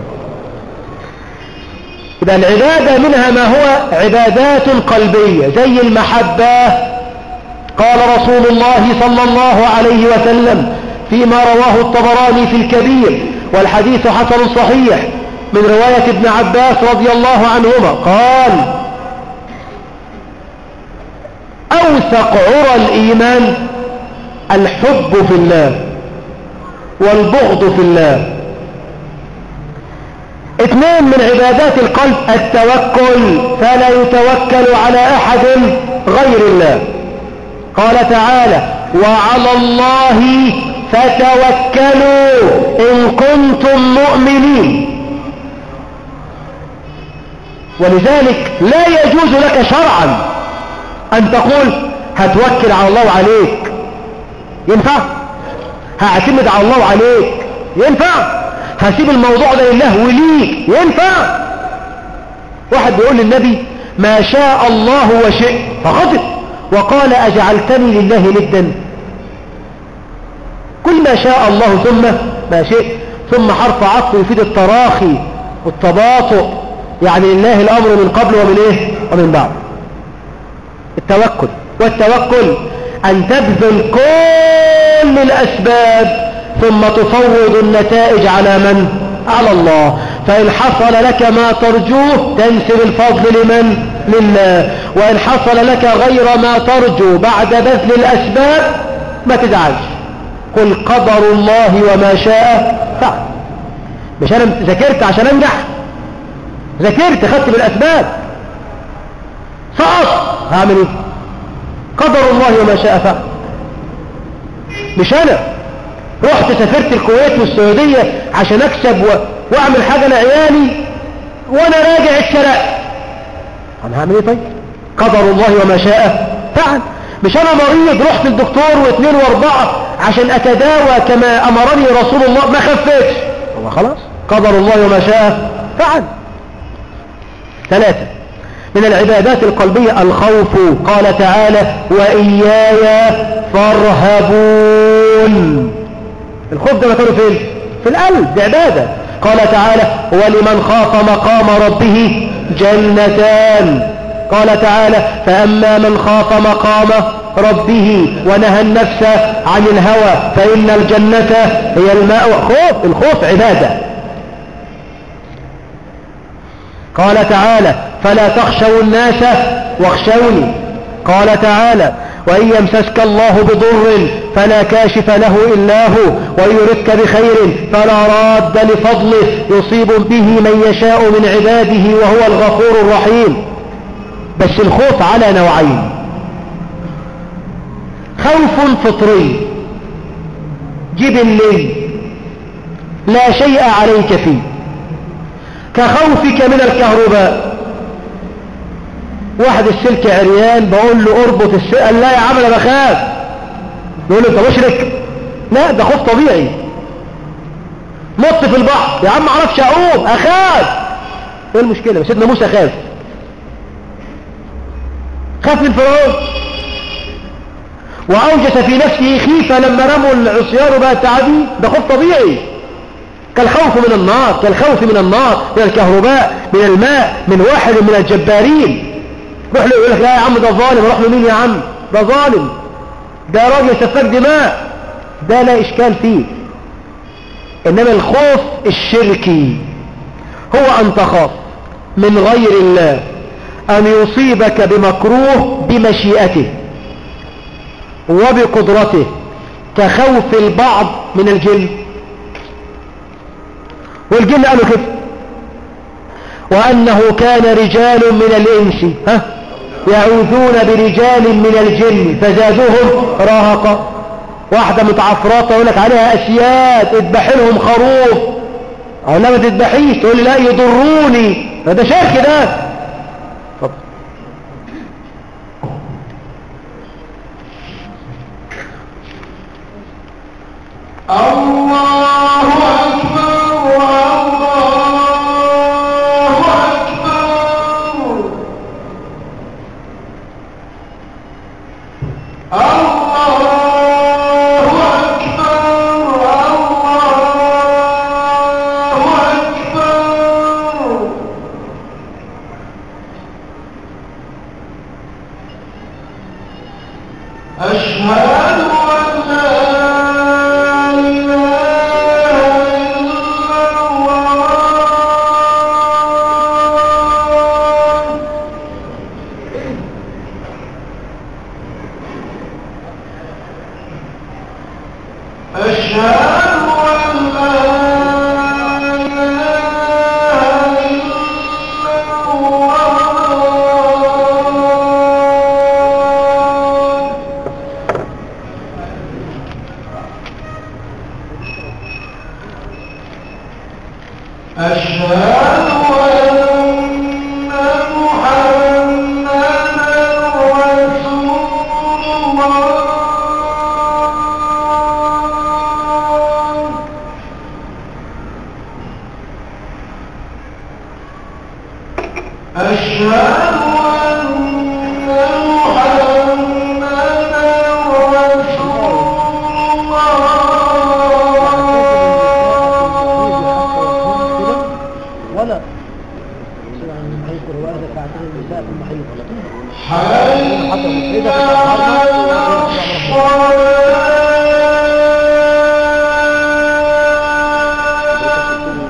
يبقى العبادة منها ما هو عبادات قلبية زي المحبة قال رسول الله صلى الله عليه وسلم فيما رواه الطبراني في الكبير والحديث حسن صحيح من رواية ابن عباس رضي الله عنهما قال أوثق عرى الإيمان الحب في الله والبغض في الله اثنين من عبادات القلب التوكل فلا يتوكل على أحد غير الله قال تعالى وعلى الله فتوكلوا إن كنتم مؤمنين ولذلك لا يجوز لك شرعا أن تقول هتوكل على الله عليك ينفع هعتمد على الله عليك ينفع هسيب الموضوع ده لله وليك ينفع واحد بيقول للنبي ما شاء الله وشئت فغضب وقال أجعلتني لله ندا كل ما شاء الله ثم ما شئت ثم حرف عطف يفيد التراخي والتباطؤ يعني لله الأمر من قبل ومن إيه ومن بعد التوكل والتوكل أن تبذل كل الأسباب ثم تفوض النتائج على من؟ على الله فإن حصل لك ما ترجوه تنسب الفضل لمن؟ لله وإن حصل لك غير ما ترجو بعد بذل الأسباب ما تزعلش قل قدر الله وما شاء فعل مش أنا ذاكرت عشان أنجح ذاكرت خدت بالأسباب سقط هعمل ايه قدر الله وما شاء فعل مش انا رحت سافرت الكويت والسعودية عشان اكسب و... واعمل حاجة لعيالي وانا راجع اتسرقت انا هعمل ايه طيب قدر الله وما شاء فعل مش انا مريض رحت الدكتور واثنين واربعة عشان اتداوى كما امرني رسول الله ما خفتش هو خلاص قدر الله وما شاء فعل ثلاثة من العبادات القلبية الخوف قال تعالى وإياي فارهبون الخوف ده مكانه فين في القلب دي عبادة قال تعالى ولمن خاف مقام ربه جنتان قال تعالى فأما من خاف مقام ربه ونهى النفس عن الهوى فإن الجنة هي الماء خوف الخوف عبادة قال تعالى فلا تخشوا الناس واخشوني قال تعالى وإن يمسسك الله بضر فلا كاشف له إلا هو وإن يردك بخير فلا راد لفضله يصيب به من يشاء من عباده وهو الغفور الرحيم بس الخوف على نوعين خوف فطري جبلي لا شيء عليك فيه كخوفك من الكهرباء واحد السلك عريان بقول له اربط السلك قال لا يا عم انا بخاف يقول له انت مشرك لا ده خوف طبيعي نط في البحر يا عم معرفش اعوم اخاف ايه المشكله سيدنا موسى خاف خاف من فرعون واوجس في نفسه خيفه لما رموا العصيان بقى التعابين ده خوف طبيعي كالخوف من النار كالخوف من النار من الكهرباء من الماء من واحد من الجبارين روح له يقول لك لا يا عم ده ظالم روح له مين يا عم ده ظالم ده راجل سفاك دماء ده لا إشكال فيه إنما الخوف الشركي هو أن تخاف من غير الله أن يصيبك بمكروه بمشيئته وبقدرته كخوف البعض من الجن والجن قالوا كده وأنه كان رجال من الإنس ها يعوذون برجال من الجن فزادوهم راهقا واحدة متعفرات يقول لك عليها أسياد اذبح لهم خروف أو لا ما تذبحيش تقول لي لا يضروني هذا شرك ده طب. الله أكبر الله أكبر الله أكبر الله أكبر أشهد أن لا إله إلا الله أشهد أن لا إله إلا الله أشهد أن لا أشهد أن محمدا رسول الله ولا يعني حيث رواية فاعتني النساء في المحيط حي حتى المسعيدة في على الصلاة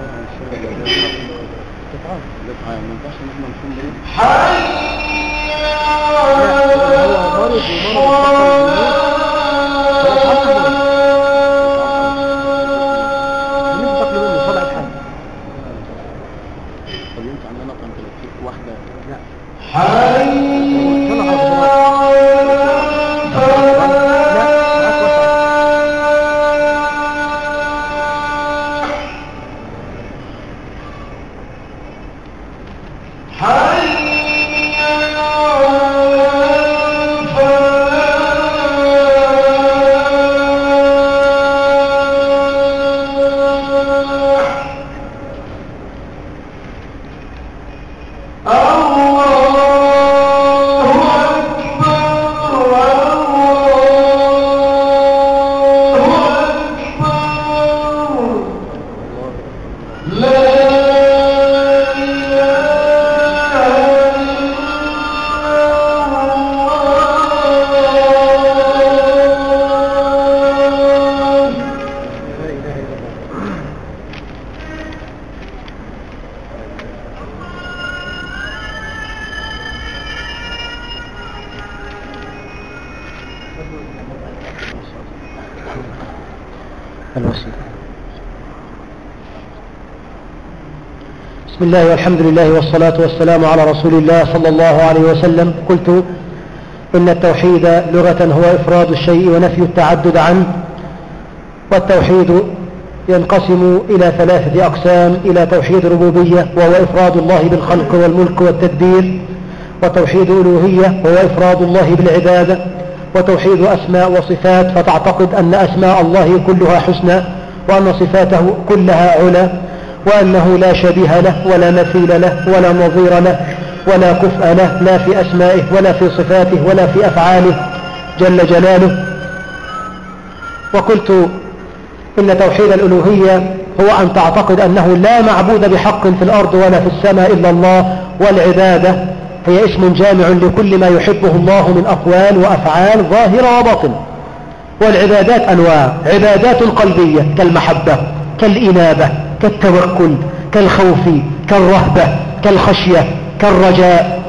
حي على ينطق منه طبع الحال حي الله أكبر الله أكبر لا إله إلا الله الوسيلة بسم الله والحمد لله والصلاة والسلام على رسول الله صلى الله عليه وسلم قلت إن التوحيد لغة هو إفراد الشيء ونفي التعدد عنه والتوحيد ينقسم إلى ثلاثة أقسام إلى توحيد ربوبية وهو إفراد الله بالخلق والملك والتدبير وتوحيد ألوهية وهو إفراد الله بالعبادة وتوحيد أسماء وصفات فتعتقد أن أسماء الله كلها حسنى وأن صفاته كلها علا وأنه لا شبيه له ولا مثيل له ولا نظير له ولا كفء له لا في أسمائه ولا في صفاته ولا في أفعاله جل جلاله وقلت إن توحيد الألوهية هو أن تعتقد أنه لا معبود بحق في الأرض ولا في السماء إلا الله والعبادة هي اسم جامع لكل ما يحبه الله من أقوال وأفعال ظاهرة وباطن والعبادات أنواع عبادات قلبية كالمحبة كالإنابة كالتوكل كالخوف كالرهبة كالخشية كالرجاء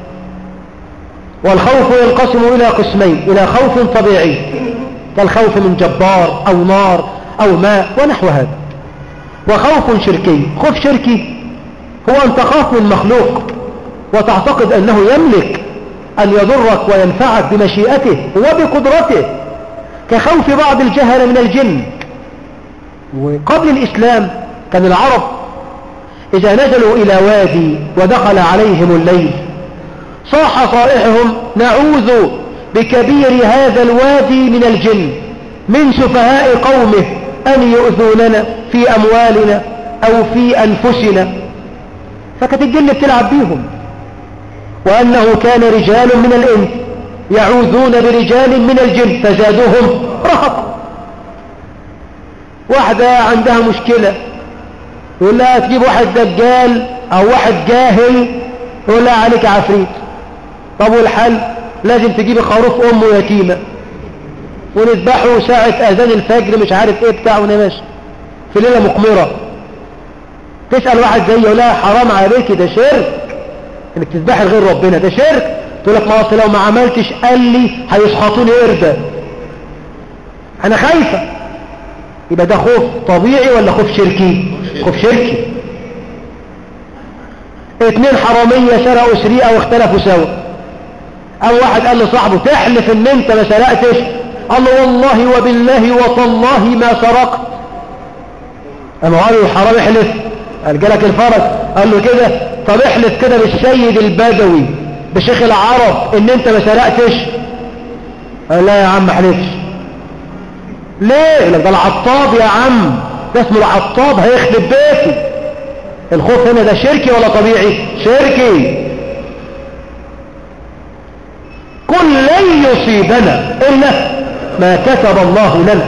والخوف ينقسم إلى قسمين إلى خوف طبيعي كالخوف من جبار أو نار أو ماء ونحو هذا وخوف شركي خوف شركي هو أن تخاف من مخلوق وتعتقد أنه يملك أن يضرك وينفعك بمشيئته وبقدرته كخوف بعض الجهل من الجن وقبل الإسلام كان العرب إذا نزلوا إلى وادي ودخل عليهم الليل صاح صائحهم نعوذ بكبير هذا الوادي من الجن من سفهاء قومه أن يؤذوننا في أموالنا أو في أنفسنا فكانت الجن بتلعب بيهم وأنه كان رجال من الإنس يعوذون برجال من الجن فزادوهم رهقا واحدة عندها مشكلة يقول لها تجيب واحد دجال أو واحد جاهل يقول لها عليك عفريت طب والحل لازم تجيبي خروف أمه يتيمة ونذبحه ساعة أذان الفجر مش عارف ايه بتاع ونماشي في ليلة مقمرة تسأل واحد زي يقول لها حرام عليك ده شرك انك تذبحي غير ربنا ده شرك تقول لك ما اصل لو ما عملتش قال لي هيسخطوني قردة انا خايفة يبقى ده خوف طبيعي ولا خوف شركي خوف شركي اتنين حرامية سرقوا سرقة واختلفوا سوا او واحد قال لصاحبه تحلف ان انت ما سرقتش قال له والله وبالله وتالله ما سرقت اما قال له الحرام احلف قال جالك الفرج قال له كده طب احلف كده بالسيد البدوي بشيخ العرب ان انت ما سرقتش قال لا يا عم ما احلفش ليه يقول لك ده العطاب يا عم ده اسمه العطاب هيخرب بيتي الخوف هنا ده شركي ولا طبيعي شركي قل لن يصيبنا إلا ما كتب الله لنا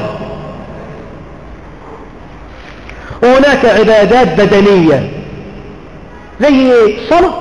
وهناك عبادات بدنية زي صلاة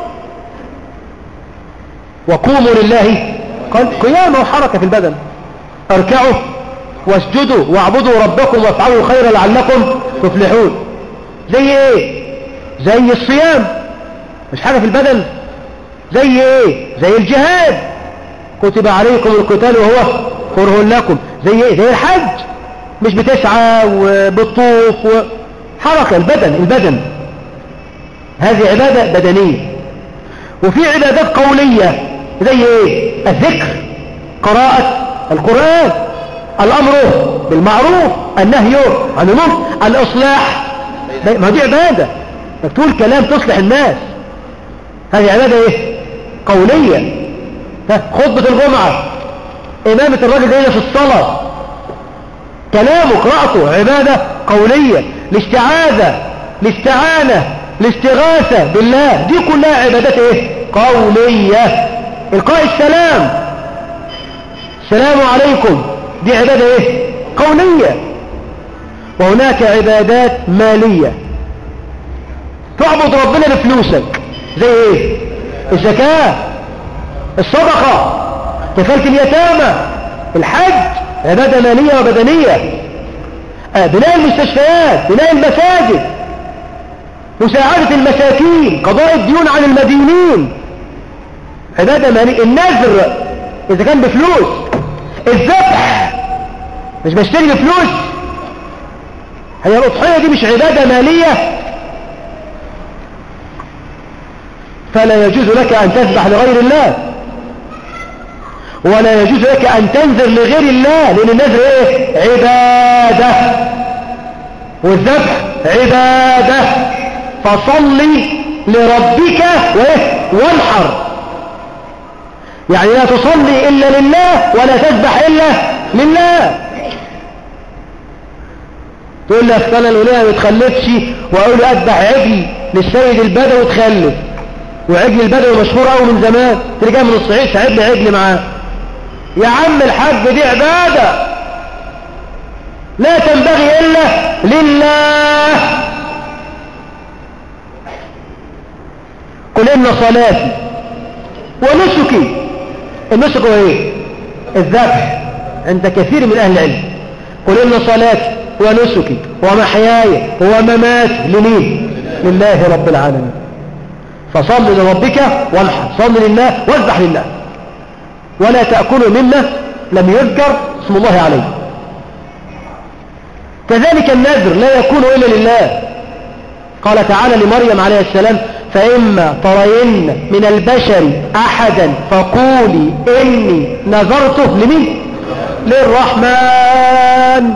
وقوموا لله قال قيامة وحركة في البدن اركعوا واسجدوا واعبدوا ربكم وافعلوا الخير لعلكم تفلحون زي ايه زي الصيام مش حاجة في البدن زي ايه زي الجهاد كتب عليكم القتال وهو كره لكم زي ايه زي الحج مش بتسعى وبتطوف حركة البدن البدن هذه عبادة بدنية وفي عبادات قولية زي ايه الذكر قراءة القرآن الأمر بالمعروف النهي عن المنكر الإصلاح ما دي عبادة انك تقول كلام تصلح الناس هذه عبادة ايه قولية خطبة الجمعة إمامة الراجل جاي في الصلاة كلامه قراءته عبادة قولية الاستعاذة الاستعانة الاستغاثة بالله دي كلها عبادات ايه قولية القاء السلام السلام عليكم دي عبادة ايه قولية وهناك عبادات مالية تعبد ربنا بفلوسك زي ايه الزكاة الصدقة كفالة اليتامى الحج عبادة مالية وبدنية آه بناء المستشفيات بناء المساجد مساعدة المساكين قضاء الديون عن المدينين عبادة مالية النذر إذا كان بفلوس الذبح مش بشتري بفلوس هي الأضحية دي مش عبادة مالية فلا يجوز لك أن تذبح لغير الله ولا يجوز لك أن تنذر لغير الله لأن النذر إيه؟ عبادة والذبح عبادة فصلي لربك وإيه؟ وانحر يعني لا تصلي إلا لله ولا تذبح إلا لله تقول لي أصل أنا الولية ما بتخلفش وأقول له أذبح عجل للسيد البدوي تخلف وعجل البدوي مشهور قوي من زمان ترجع من الصعيد ساعد لي عجل معاه يا عم الحج دي عبادة لا تنبغي إلا لله قل إن صلاتي ونسكي النسك هو إيه الذبح عند كثير من أهل العلم قل إن صلاتي ونسكي ومحياي ومماتي لمين لله رب العالمين فصل لربك وانحر صل لله واذبح لله ولا تأكلوا مما لم يذكر اسم الله عليه كذلك النذر لا يكون إلا لله قال تعالى لمريم عليه السلام فإما ترين من البشر أحدا فقولي إني نذرته لمين للرحمن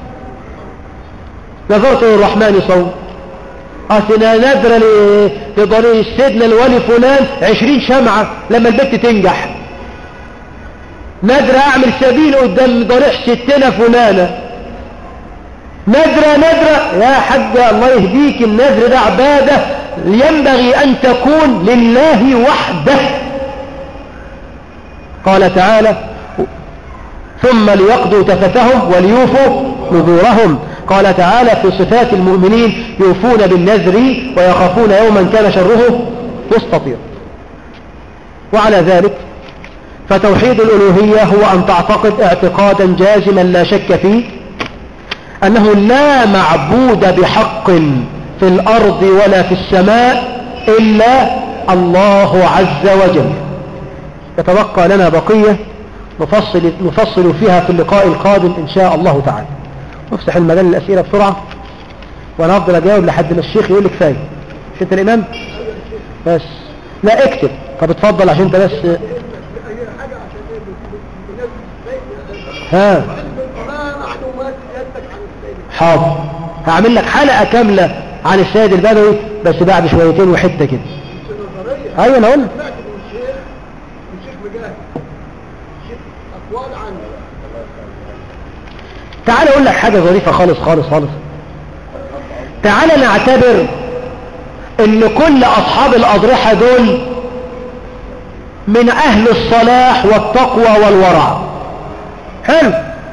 نذرت للرحمن صوم أصلنا نذر لضرير سيدنا الولي فلان عشرين شمعة لما البنت تنجح نذر أعمل سبيل قدام ضريح ستنا فلانة نذر نذر يا حاج الله يهديك النذر ده عبادة ينبغي أن تكون لله وحده قال تعالى ثم ليقضوا تفتهم وليوفوا نذورهم قال تعالى في صفات المؤمنين يوفون بالنذر ويخافون يوما كان شره مستطير وعلى ذلك فتوحيد الألوهية هو أن تعتقد اعتقادا جازما لا شك فيه أنه لا معبود بحق في الأرض ولا في السماء إلا الله عز وجل يتبقى لنا بقية نفصل, نفصل فيها في اللقاء القادم إن شاء الله تعالى نفتح المجال للأسئلة بسرعة وأنا أفضل أجاوب لحد ما الشيخ يقول لك كفاية مش أنت الإمام بس لا اكتب طب اتفضل عشان أنت بس ها حاضر هعمل لك حلقة كاملة عن السيد البدوي بس بعد شويتين وحتة كده ايوه انا قلت تعال اقول لك حاجة ظريفة خالص خالص خالص تعال نعتبر ان كل اصحاب الاضرحة دول من اهل الصلاح والتقوى والورع حلو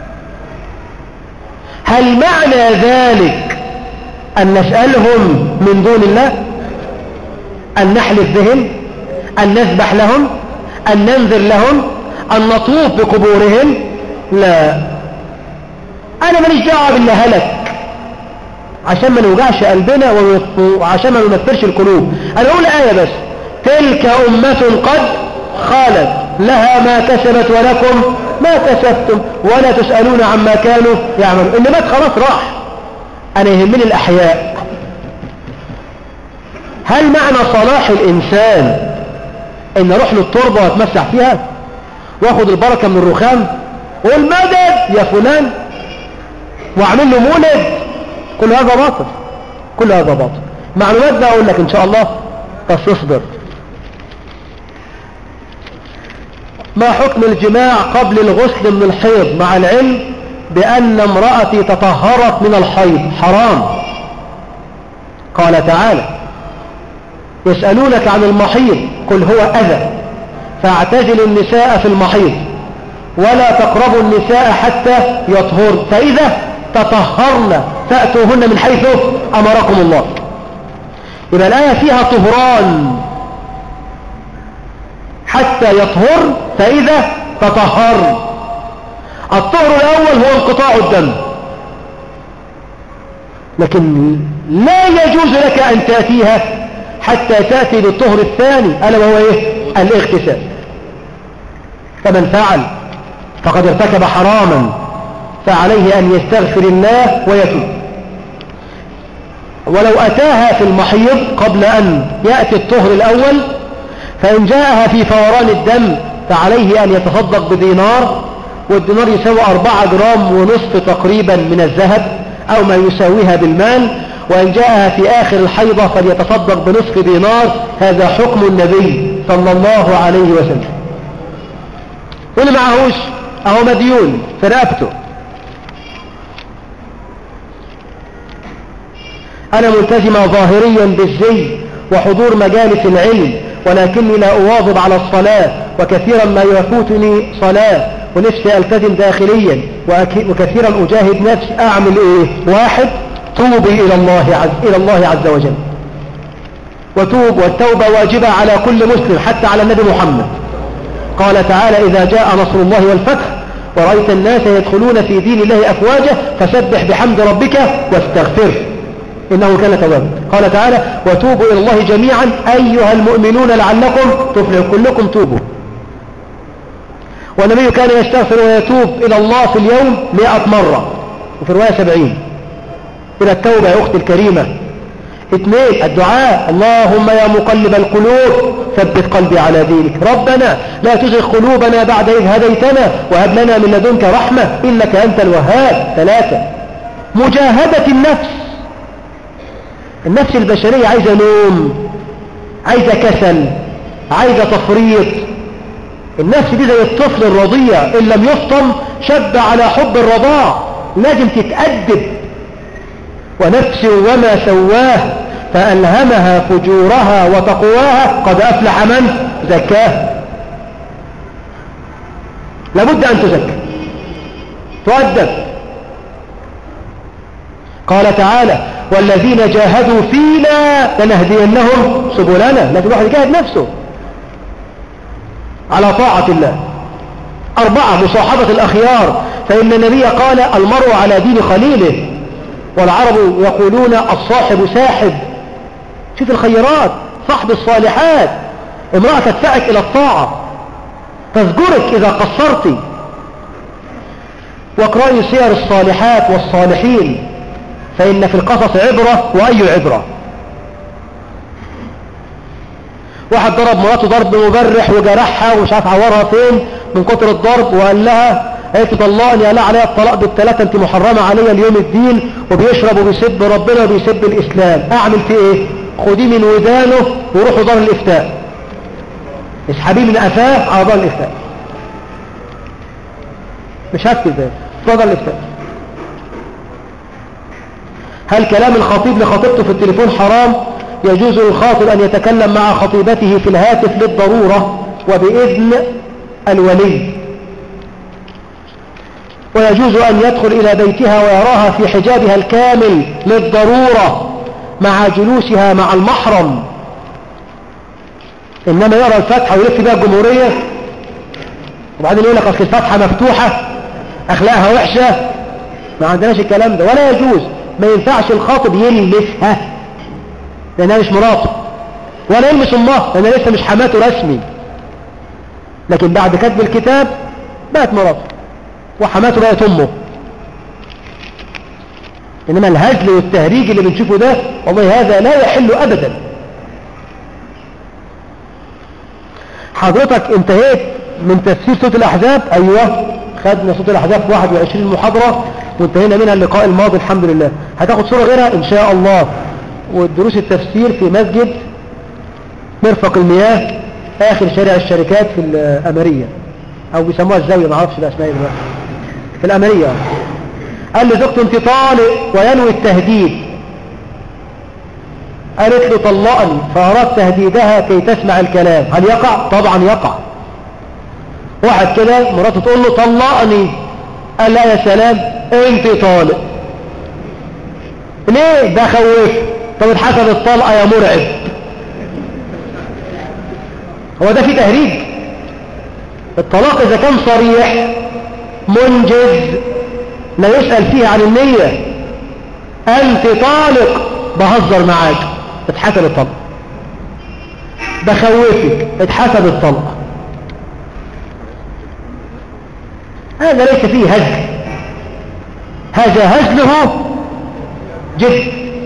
هل معنى ذلك ان نسألهم من دون الله ان نحلف بهم ان نذبح لهم ان ننذر لهم ان نطوف بقبورهم لا انا ماليش دعوه باللي هلك عشان ما نوجعش قلبنا وعشان ما ننفرش القلوب انا اقول ايه بس تلك امه قد خالت لها ما كسبت ولكم ما كسبتم ولا تسالون عما كانوا يعملون اللي مات خلاص راح انا يهمني الاحياء هل معنى صلاح الانسان ان اروح للتربه واتمسح فيها واخد البركه من الرخام والمدد يا فلان واعمل له مولد كل هذا باطل كل هذا باطل معلومات بقى اقول لك ان شاء الله بس اصبر ما حكم الجماع قبل الغسل من الحيض مع العلم بأن امرأتي تطهرت من الحيض حرام قال تعالى يسألونك عن المحيض قل هو أذى فاعتزلوا النساء في المحيض ولا تقربوا النساء حتى يطهرن فإذا تطهرن فأتوهن من حيث أمركم الله يبقى الآية فيها طهران حتى يطهر فإذا تطهر الطهر الأول هو انقطاع الدم لكن لا يجوز لك أن تأتيها حتى تأتي بالطهر الثاني ألا وهو إيه الاغتسال فمن فعل فقد ارتكب حراما فعليه أن يستغفر الله ويتوب ولو أتاها في المحيض قبل أن يأتي الطهر الأول فإن جاءها في فوران الدم فعليه أن يتصدق بدينار والدينار يساوي أربعة جرام ونصف تقريبا من الذهب أو ما يساويها بالمال وإن جاءها في آخر الحيضة فليتصدق بنصف دينار هذا حكم النبي صلى الله عليه وسلم واللي معهوش أهو مديون في رقبته أنا ملتزمة ظاهريا بالزي وحضور مجالس العلم ولكني لا أواظب على الصلاة وكثيرا ما يفوتني صلاة ونفسي ألتزم داخليا وكثيرا أجاهد نفسي أعمل إيه واحد توبي إلى الله عز, إلى الله عز وجل وتوب والتوبة واجبة على كل مسلم حتى على النبي محمد قال تعالى إذا جاء نصر الله والفتح ورأيت الناس يدخلون في دين الله أفواجا فسبح بحمد ربك واستغفره إنه كان توابا قال تعالى وتوبوا إلى الله جميعا أيها المؤمنون لعلكم تفلحوا كلكم توبوا والنبي كان يستغفر ويتوب إلى الله في اليوم مئة مرة وفي رواية سبعين إلى التوبة يا أختي الكريمة اثنين الدعاء اللهم يا مقلب القلوب ثبت قلبي على دينك ربنا لا تزغ قلوبنا بعد إذ هديتنا وهب لنا من لدنك رحمة إنك أنت الوهاب ثلاثة مجاهدة النفس النفس البشرية عايزة نوم عايزة كسل عايزة تفريط النفس دي زي الطفل الرضيع إن لم يفطم شب على حب الرضاع لازم تتأدب ونفس وما سواه فألهمها فجورها وتقواها قد أفلح من زكاه لابد أن تزكى تؤدب قال تعالى والذين جاهدوا فينا لنهدينهم سبلنا لكن الواحد يجاهد نفسه على طاعة الله أربعة مصاحبة الأخيار فإن النبي قال المرء على دين خليله والعرب يقولون الصاحب ساحب شوف الخيرات صاحب الصالحات امرأة تدفعك إلى الطاعة تذكرك إذا قصرت واقرأي سير الصالحات والصالحين فإن في القصص عبرة وأي عبرة واحد ضرب مراته ضرب مبرح وجرحها ومش عارف عورها فين من كتر الضرب وقال لها قالت طلقني قال عليها الطلاق بالثلاثة انت محرمة عليا اليوم الدين وبيشرب وبيسب ربنا وبيسب الاسلام اعمل فيه ايه خديه من ودانه وروحوا دار الافتاء اسحبيه من قفاه على دار الافتاء مش هكتب ده دار الافتاء هل كلام الخطيب لخطيبته في التليفون حرام يجوز للخاطب أن يتكلم مع خطيبته في الهاتف للضرورة وبإذن الولي ويجوز أن يدخل إلى بيتها ويراها في حجابها الكامل للضرورة مع جلوسها مع المحرم إنما يرى الفتحة ويلف بها الجمهورية وبعدين يقول لك أصل الفتحة مفتوحة أخلاقها وحشة ما عندناش الكلام ده ولا يجوز ما ينفعش الخاطب يلمسها لأنها مش مراته ولا يلمس الله لأنها لسه مش حماته رسمي لكن بعد كتب الكتاب بقت مراته وحماته بقت أمه إنما الهزل والتهريج اللي بنشوفه ده والله هذا لا يحل أبدا حضرتك انتهيت من تفسير صوت الأحزاب أيوة خدنا صوت الأحزاب في 21 محاضرة وانتهينا منها اللقاء الماضي الحمد لله هتاخد صورة غيرها إن شاء الله والدروس التفسير في مسجد مرفق المياه آخر شارع الشركات في الأمرية أو بيسموها الزاوية ما اعرفش بقى اسمها ايه دلوقتي في الأمرية قال لي زوجته انت طالق وينوي التهديد قالت له طلقني فأراد تهديدها كي تسمع الكلام هل يقع؟ طبعا يقع واحد كده مراته تقول له طلقني قال لا يا سلام انت طالق ليه ده خوف طب اتحسب الطلقة يا مرعب هو ده في تهريج الطلاق اذا كان صريح منجز لا يسأل فيه عن النية انت طالق بهزر معاك اتحسب الطلق بخوفك اتحسب الطلق هذا ليس فيه هزل هذا هزله جد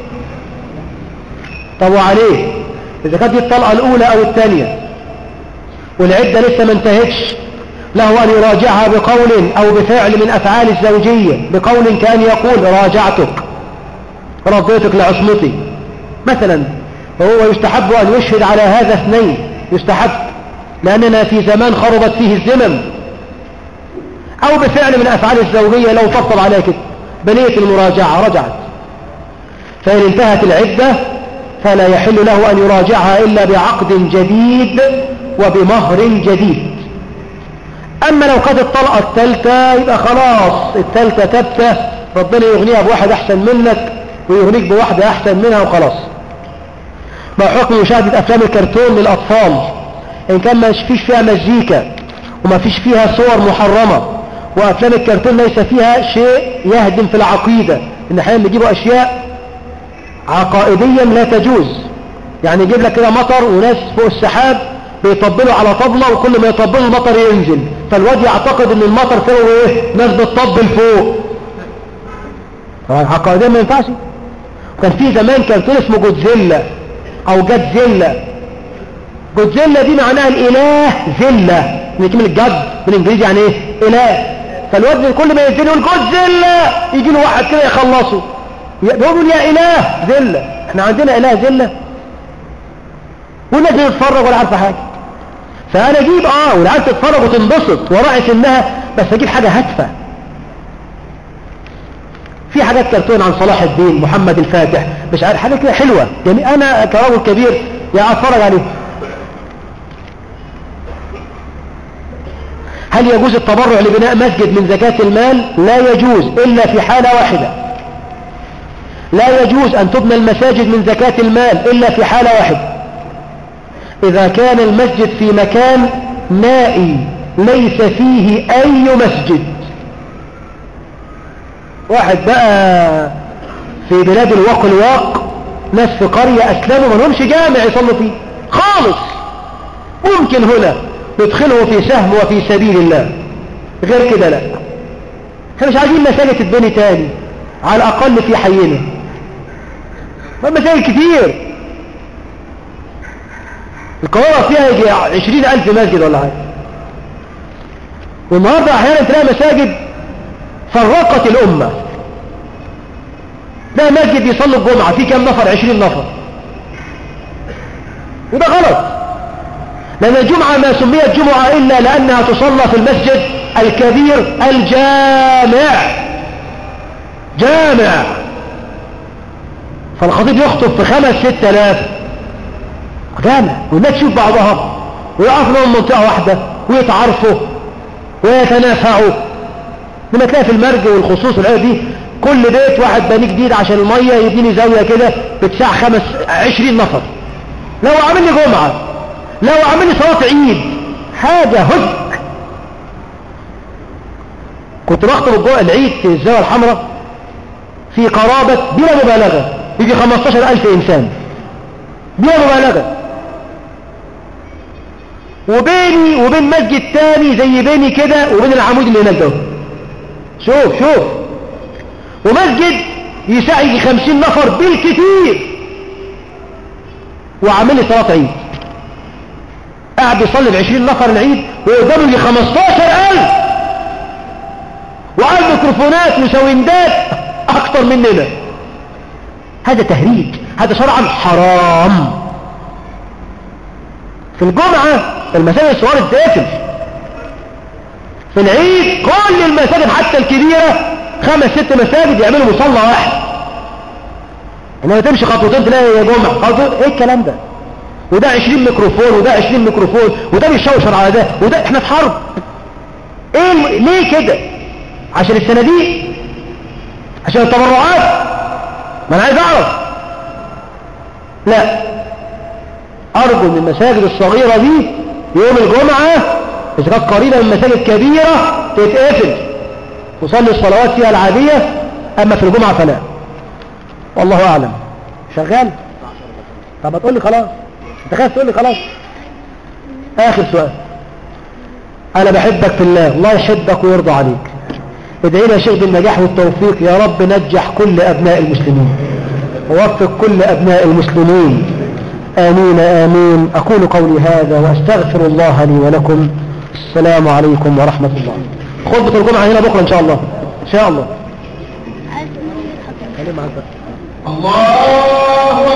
طب وعليه إذا كانت دي الطلقة الأولى أو الثانية والعدة لسه ما انتهتش له أن يراجعها بقول أو بفعل من أفعال الزوجية بقول كان يقول راجعتك رضيتك لعصمتي مثلا وهو يستحب أن يشهد على هذا اثنين يستحب لأننا في زمان خربت فيه الزمن أو بفعل من أفعال الزوجية لو طبطب عليها كده بنية المراجعة رجعت فإن انتهت العدة فلا يحل له أن يراجعها إلا بعقد جديد وبمهر جديد أما لو كانت الطلقة الثالثة يبقى خلاص الثالثة تبتة ربنا يغنيها بواحد أحسن منك ويغنيك بواحدة أحسن منها وخلاص ما حكم مشاهدة أفلام الكرتون للأطفال إن كان ما فيش فيها مزيكا وما فيش فيها صور محرمة وأفلام الكرتون ليس فيها شيء يهدم في العقيدة إن أحيانا بيجيبوا أشياء عقائديا لا تجوز يعني يجيب لك كده مطر وناس فوق السحاب بيطبلوا على طبلة وكل ما يطبلوا المطر ينزل فالواد يعتقد ان المطر فوق ايه ناس بتطبل فوق طبعا عقائديا ما ينفعش كان في زمان كرتون اسمه جودزيلا او جادزيلا جودزيلا دي معناها الاله زلة من كلمة جد بالانجليزي يعني ايه اله فالواد كل ما ينزل يقول جودزيلا يجي له واحد كده يخلصه يقول يا اله زلة احنا عندنا اله زلة والناس بتتفرج ولا عارفه حاجه فانا اجيب اه والعيال تتفرج وتنبسط وراعي سنها بس اجيب حاجه هادفه في حاجات كرتون عن صلاح الدين محمد الفاتح مش عارف حاجه كده حلوه يعني انا كرجل كبير يا اتفرج عليه هل يجوز التبرع لبناء مسجد من زكاة المال لا يجوز إلا في حالة واحدة لا يجوز أن تبنى المساجد من زكاة المال إلا في حالة واحدة إذا كان المسجد في مكان نائي ليس فيه أي مسجد واحد بقى في بلاد الواق الواق ناس في قرية أسلموا ما لهمش جامع يصلوا فيه خالص ممكن هنا ندخله في سهم وفي سبيل الله غير كده لا احنا مش عايزين مساجد تتبني تاني على الأقل في حينا مساجد كتير القاهرة فيها يجي عشرين ألف مسجد ولا حاجة والنهاردة أحيانا تلاقي مساجد فرقت الأمة ده مسجد يصلي الجمعة فيه كام نفر عشرين نفر وده غلط لأن الجمعة ما سميت جمعة إلا لأنها تصلى في المسجد الكبير الجامع جامع فالخطيب يخطب في خمس ست آلاف جامع والناس تشوف بعضها ويقفوا لهم منطقة واحدة ويتعارفوا ويتنافعوا لما تلاقي في المرج والخصوص والعيال دي كل بيت واحد بني جديد عشان المية يبني زاوية كده بتساع خمس عشرين نفر لو عامل لي جمعة لو عامل لي صلاة عيد حاجة هج كنت بخطب الجو- العيد في الزاوية الحمراء في قرابة بلا مبالغة يجي 15000 إنسان بلا مبالغة وبيني وبين مسجد تاني زي بيني كده وبين العمود اللي هناك ده شوف شوف ومسجد يسع يجي 50 نفر بالكثير وعامل لي صلاة عيد قاعد يصلي ب 20 نفر العيد وقدامه يجي 15000 وقال ميكروفونات وسويندات اكتر مننا هذا تهريج هذا شرعا حرام في الجمعة المساجد الصغار تقفل في العيد كل المساجد حتى الكبيرة خمس ست مساجد يعملوا مصلى واحد انما تمشي خطوتين تلاقي يا جمعة خطوتين ايه الكلام ده وده 20 ميكروفون وده 20 ميكروفون وده بيشوشر على ده وده احنا في حرب ايه الم... ليه كده عشان الصناديق عشان التبرعات ما انا عايز اعرف لا ارجو ان المساجد الصغيرة دي يوم الجمعة اذا كانت قريبة من مساجد كبيرة تتقفل تصلي الصلوات فيها العادية اما في الجمعة فلا والله اعلم شغال طب ما تقول لي خلاص انت خايف تقول لي خلاص اخر سؤال انا بحبك في الله الله يحبك ويرضى عليك ادعي لي يا شيخ بالنجاح والتوفيق يا رب نجح كل ابناء المسلمين ووفق كل ابناء المسلمين امين امين اقول قولي هذا واستغفر الله لي ولكم السلام عليكم ورحمة الله خطبة الجمعة هنا بكرة ان شاء الله ان شاء الله الله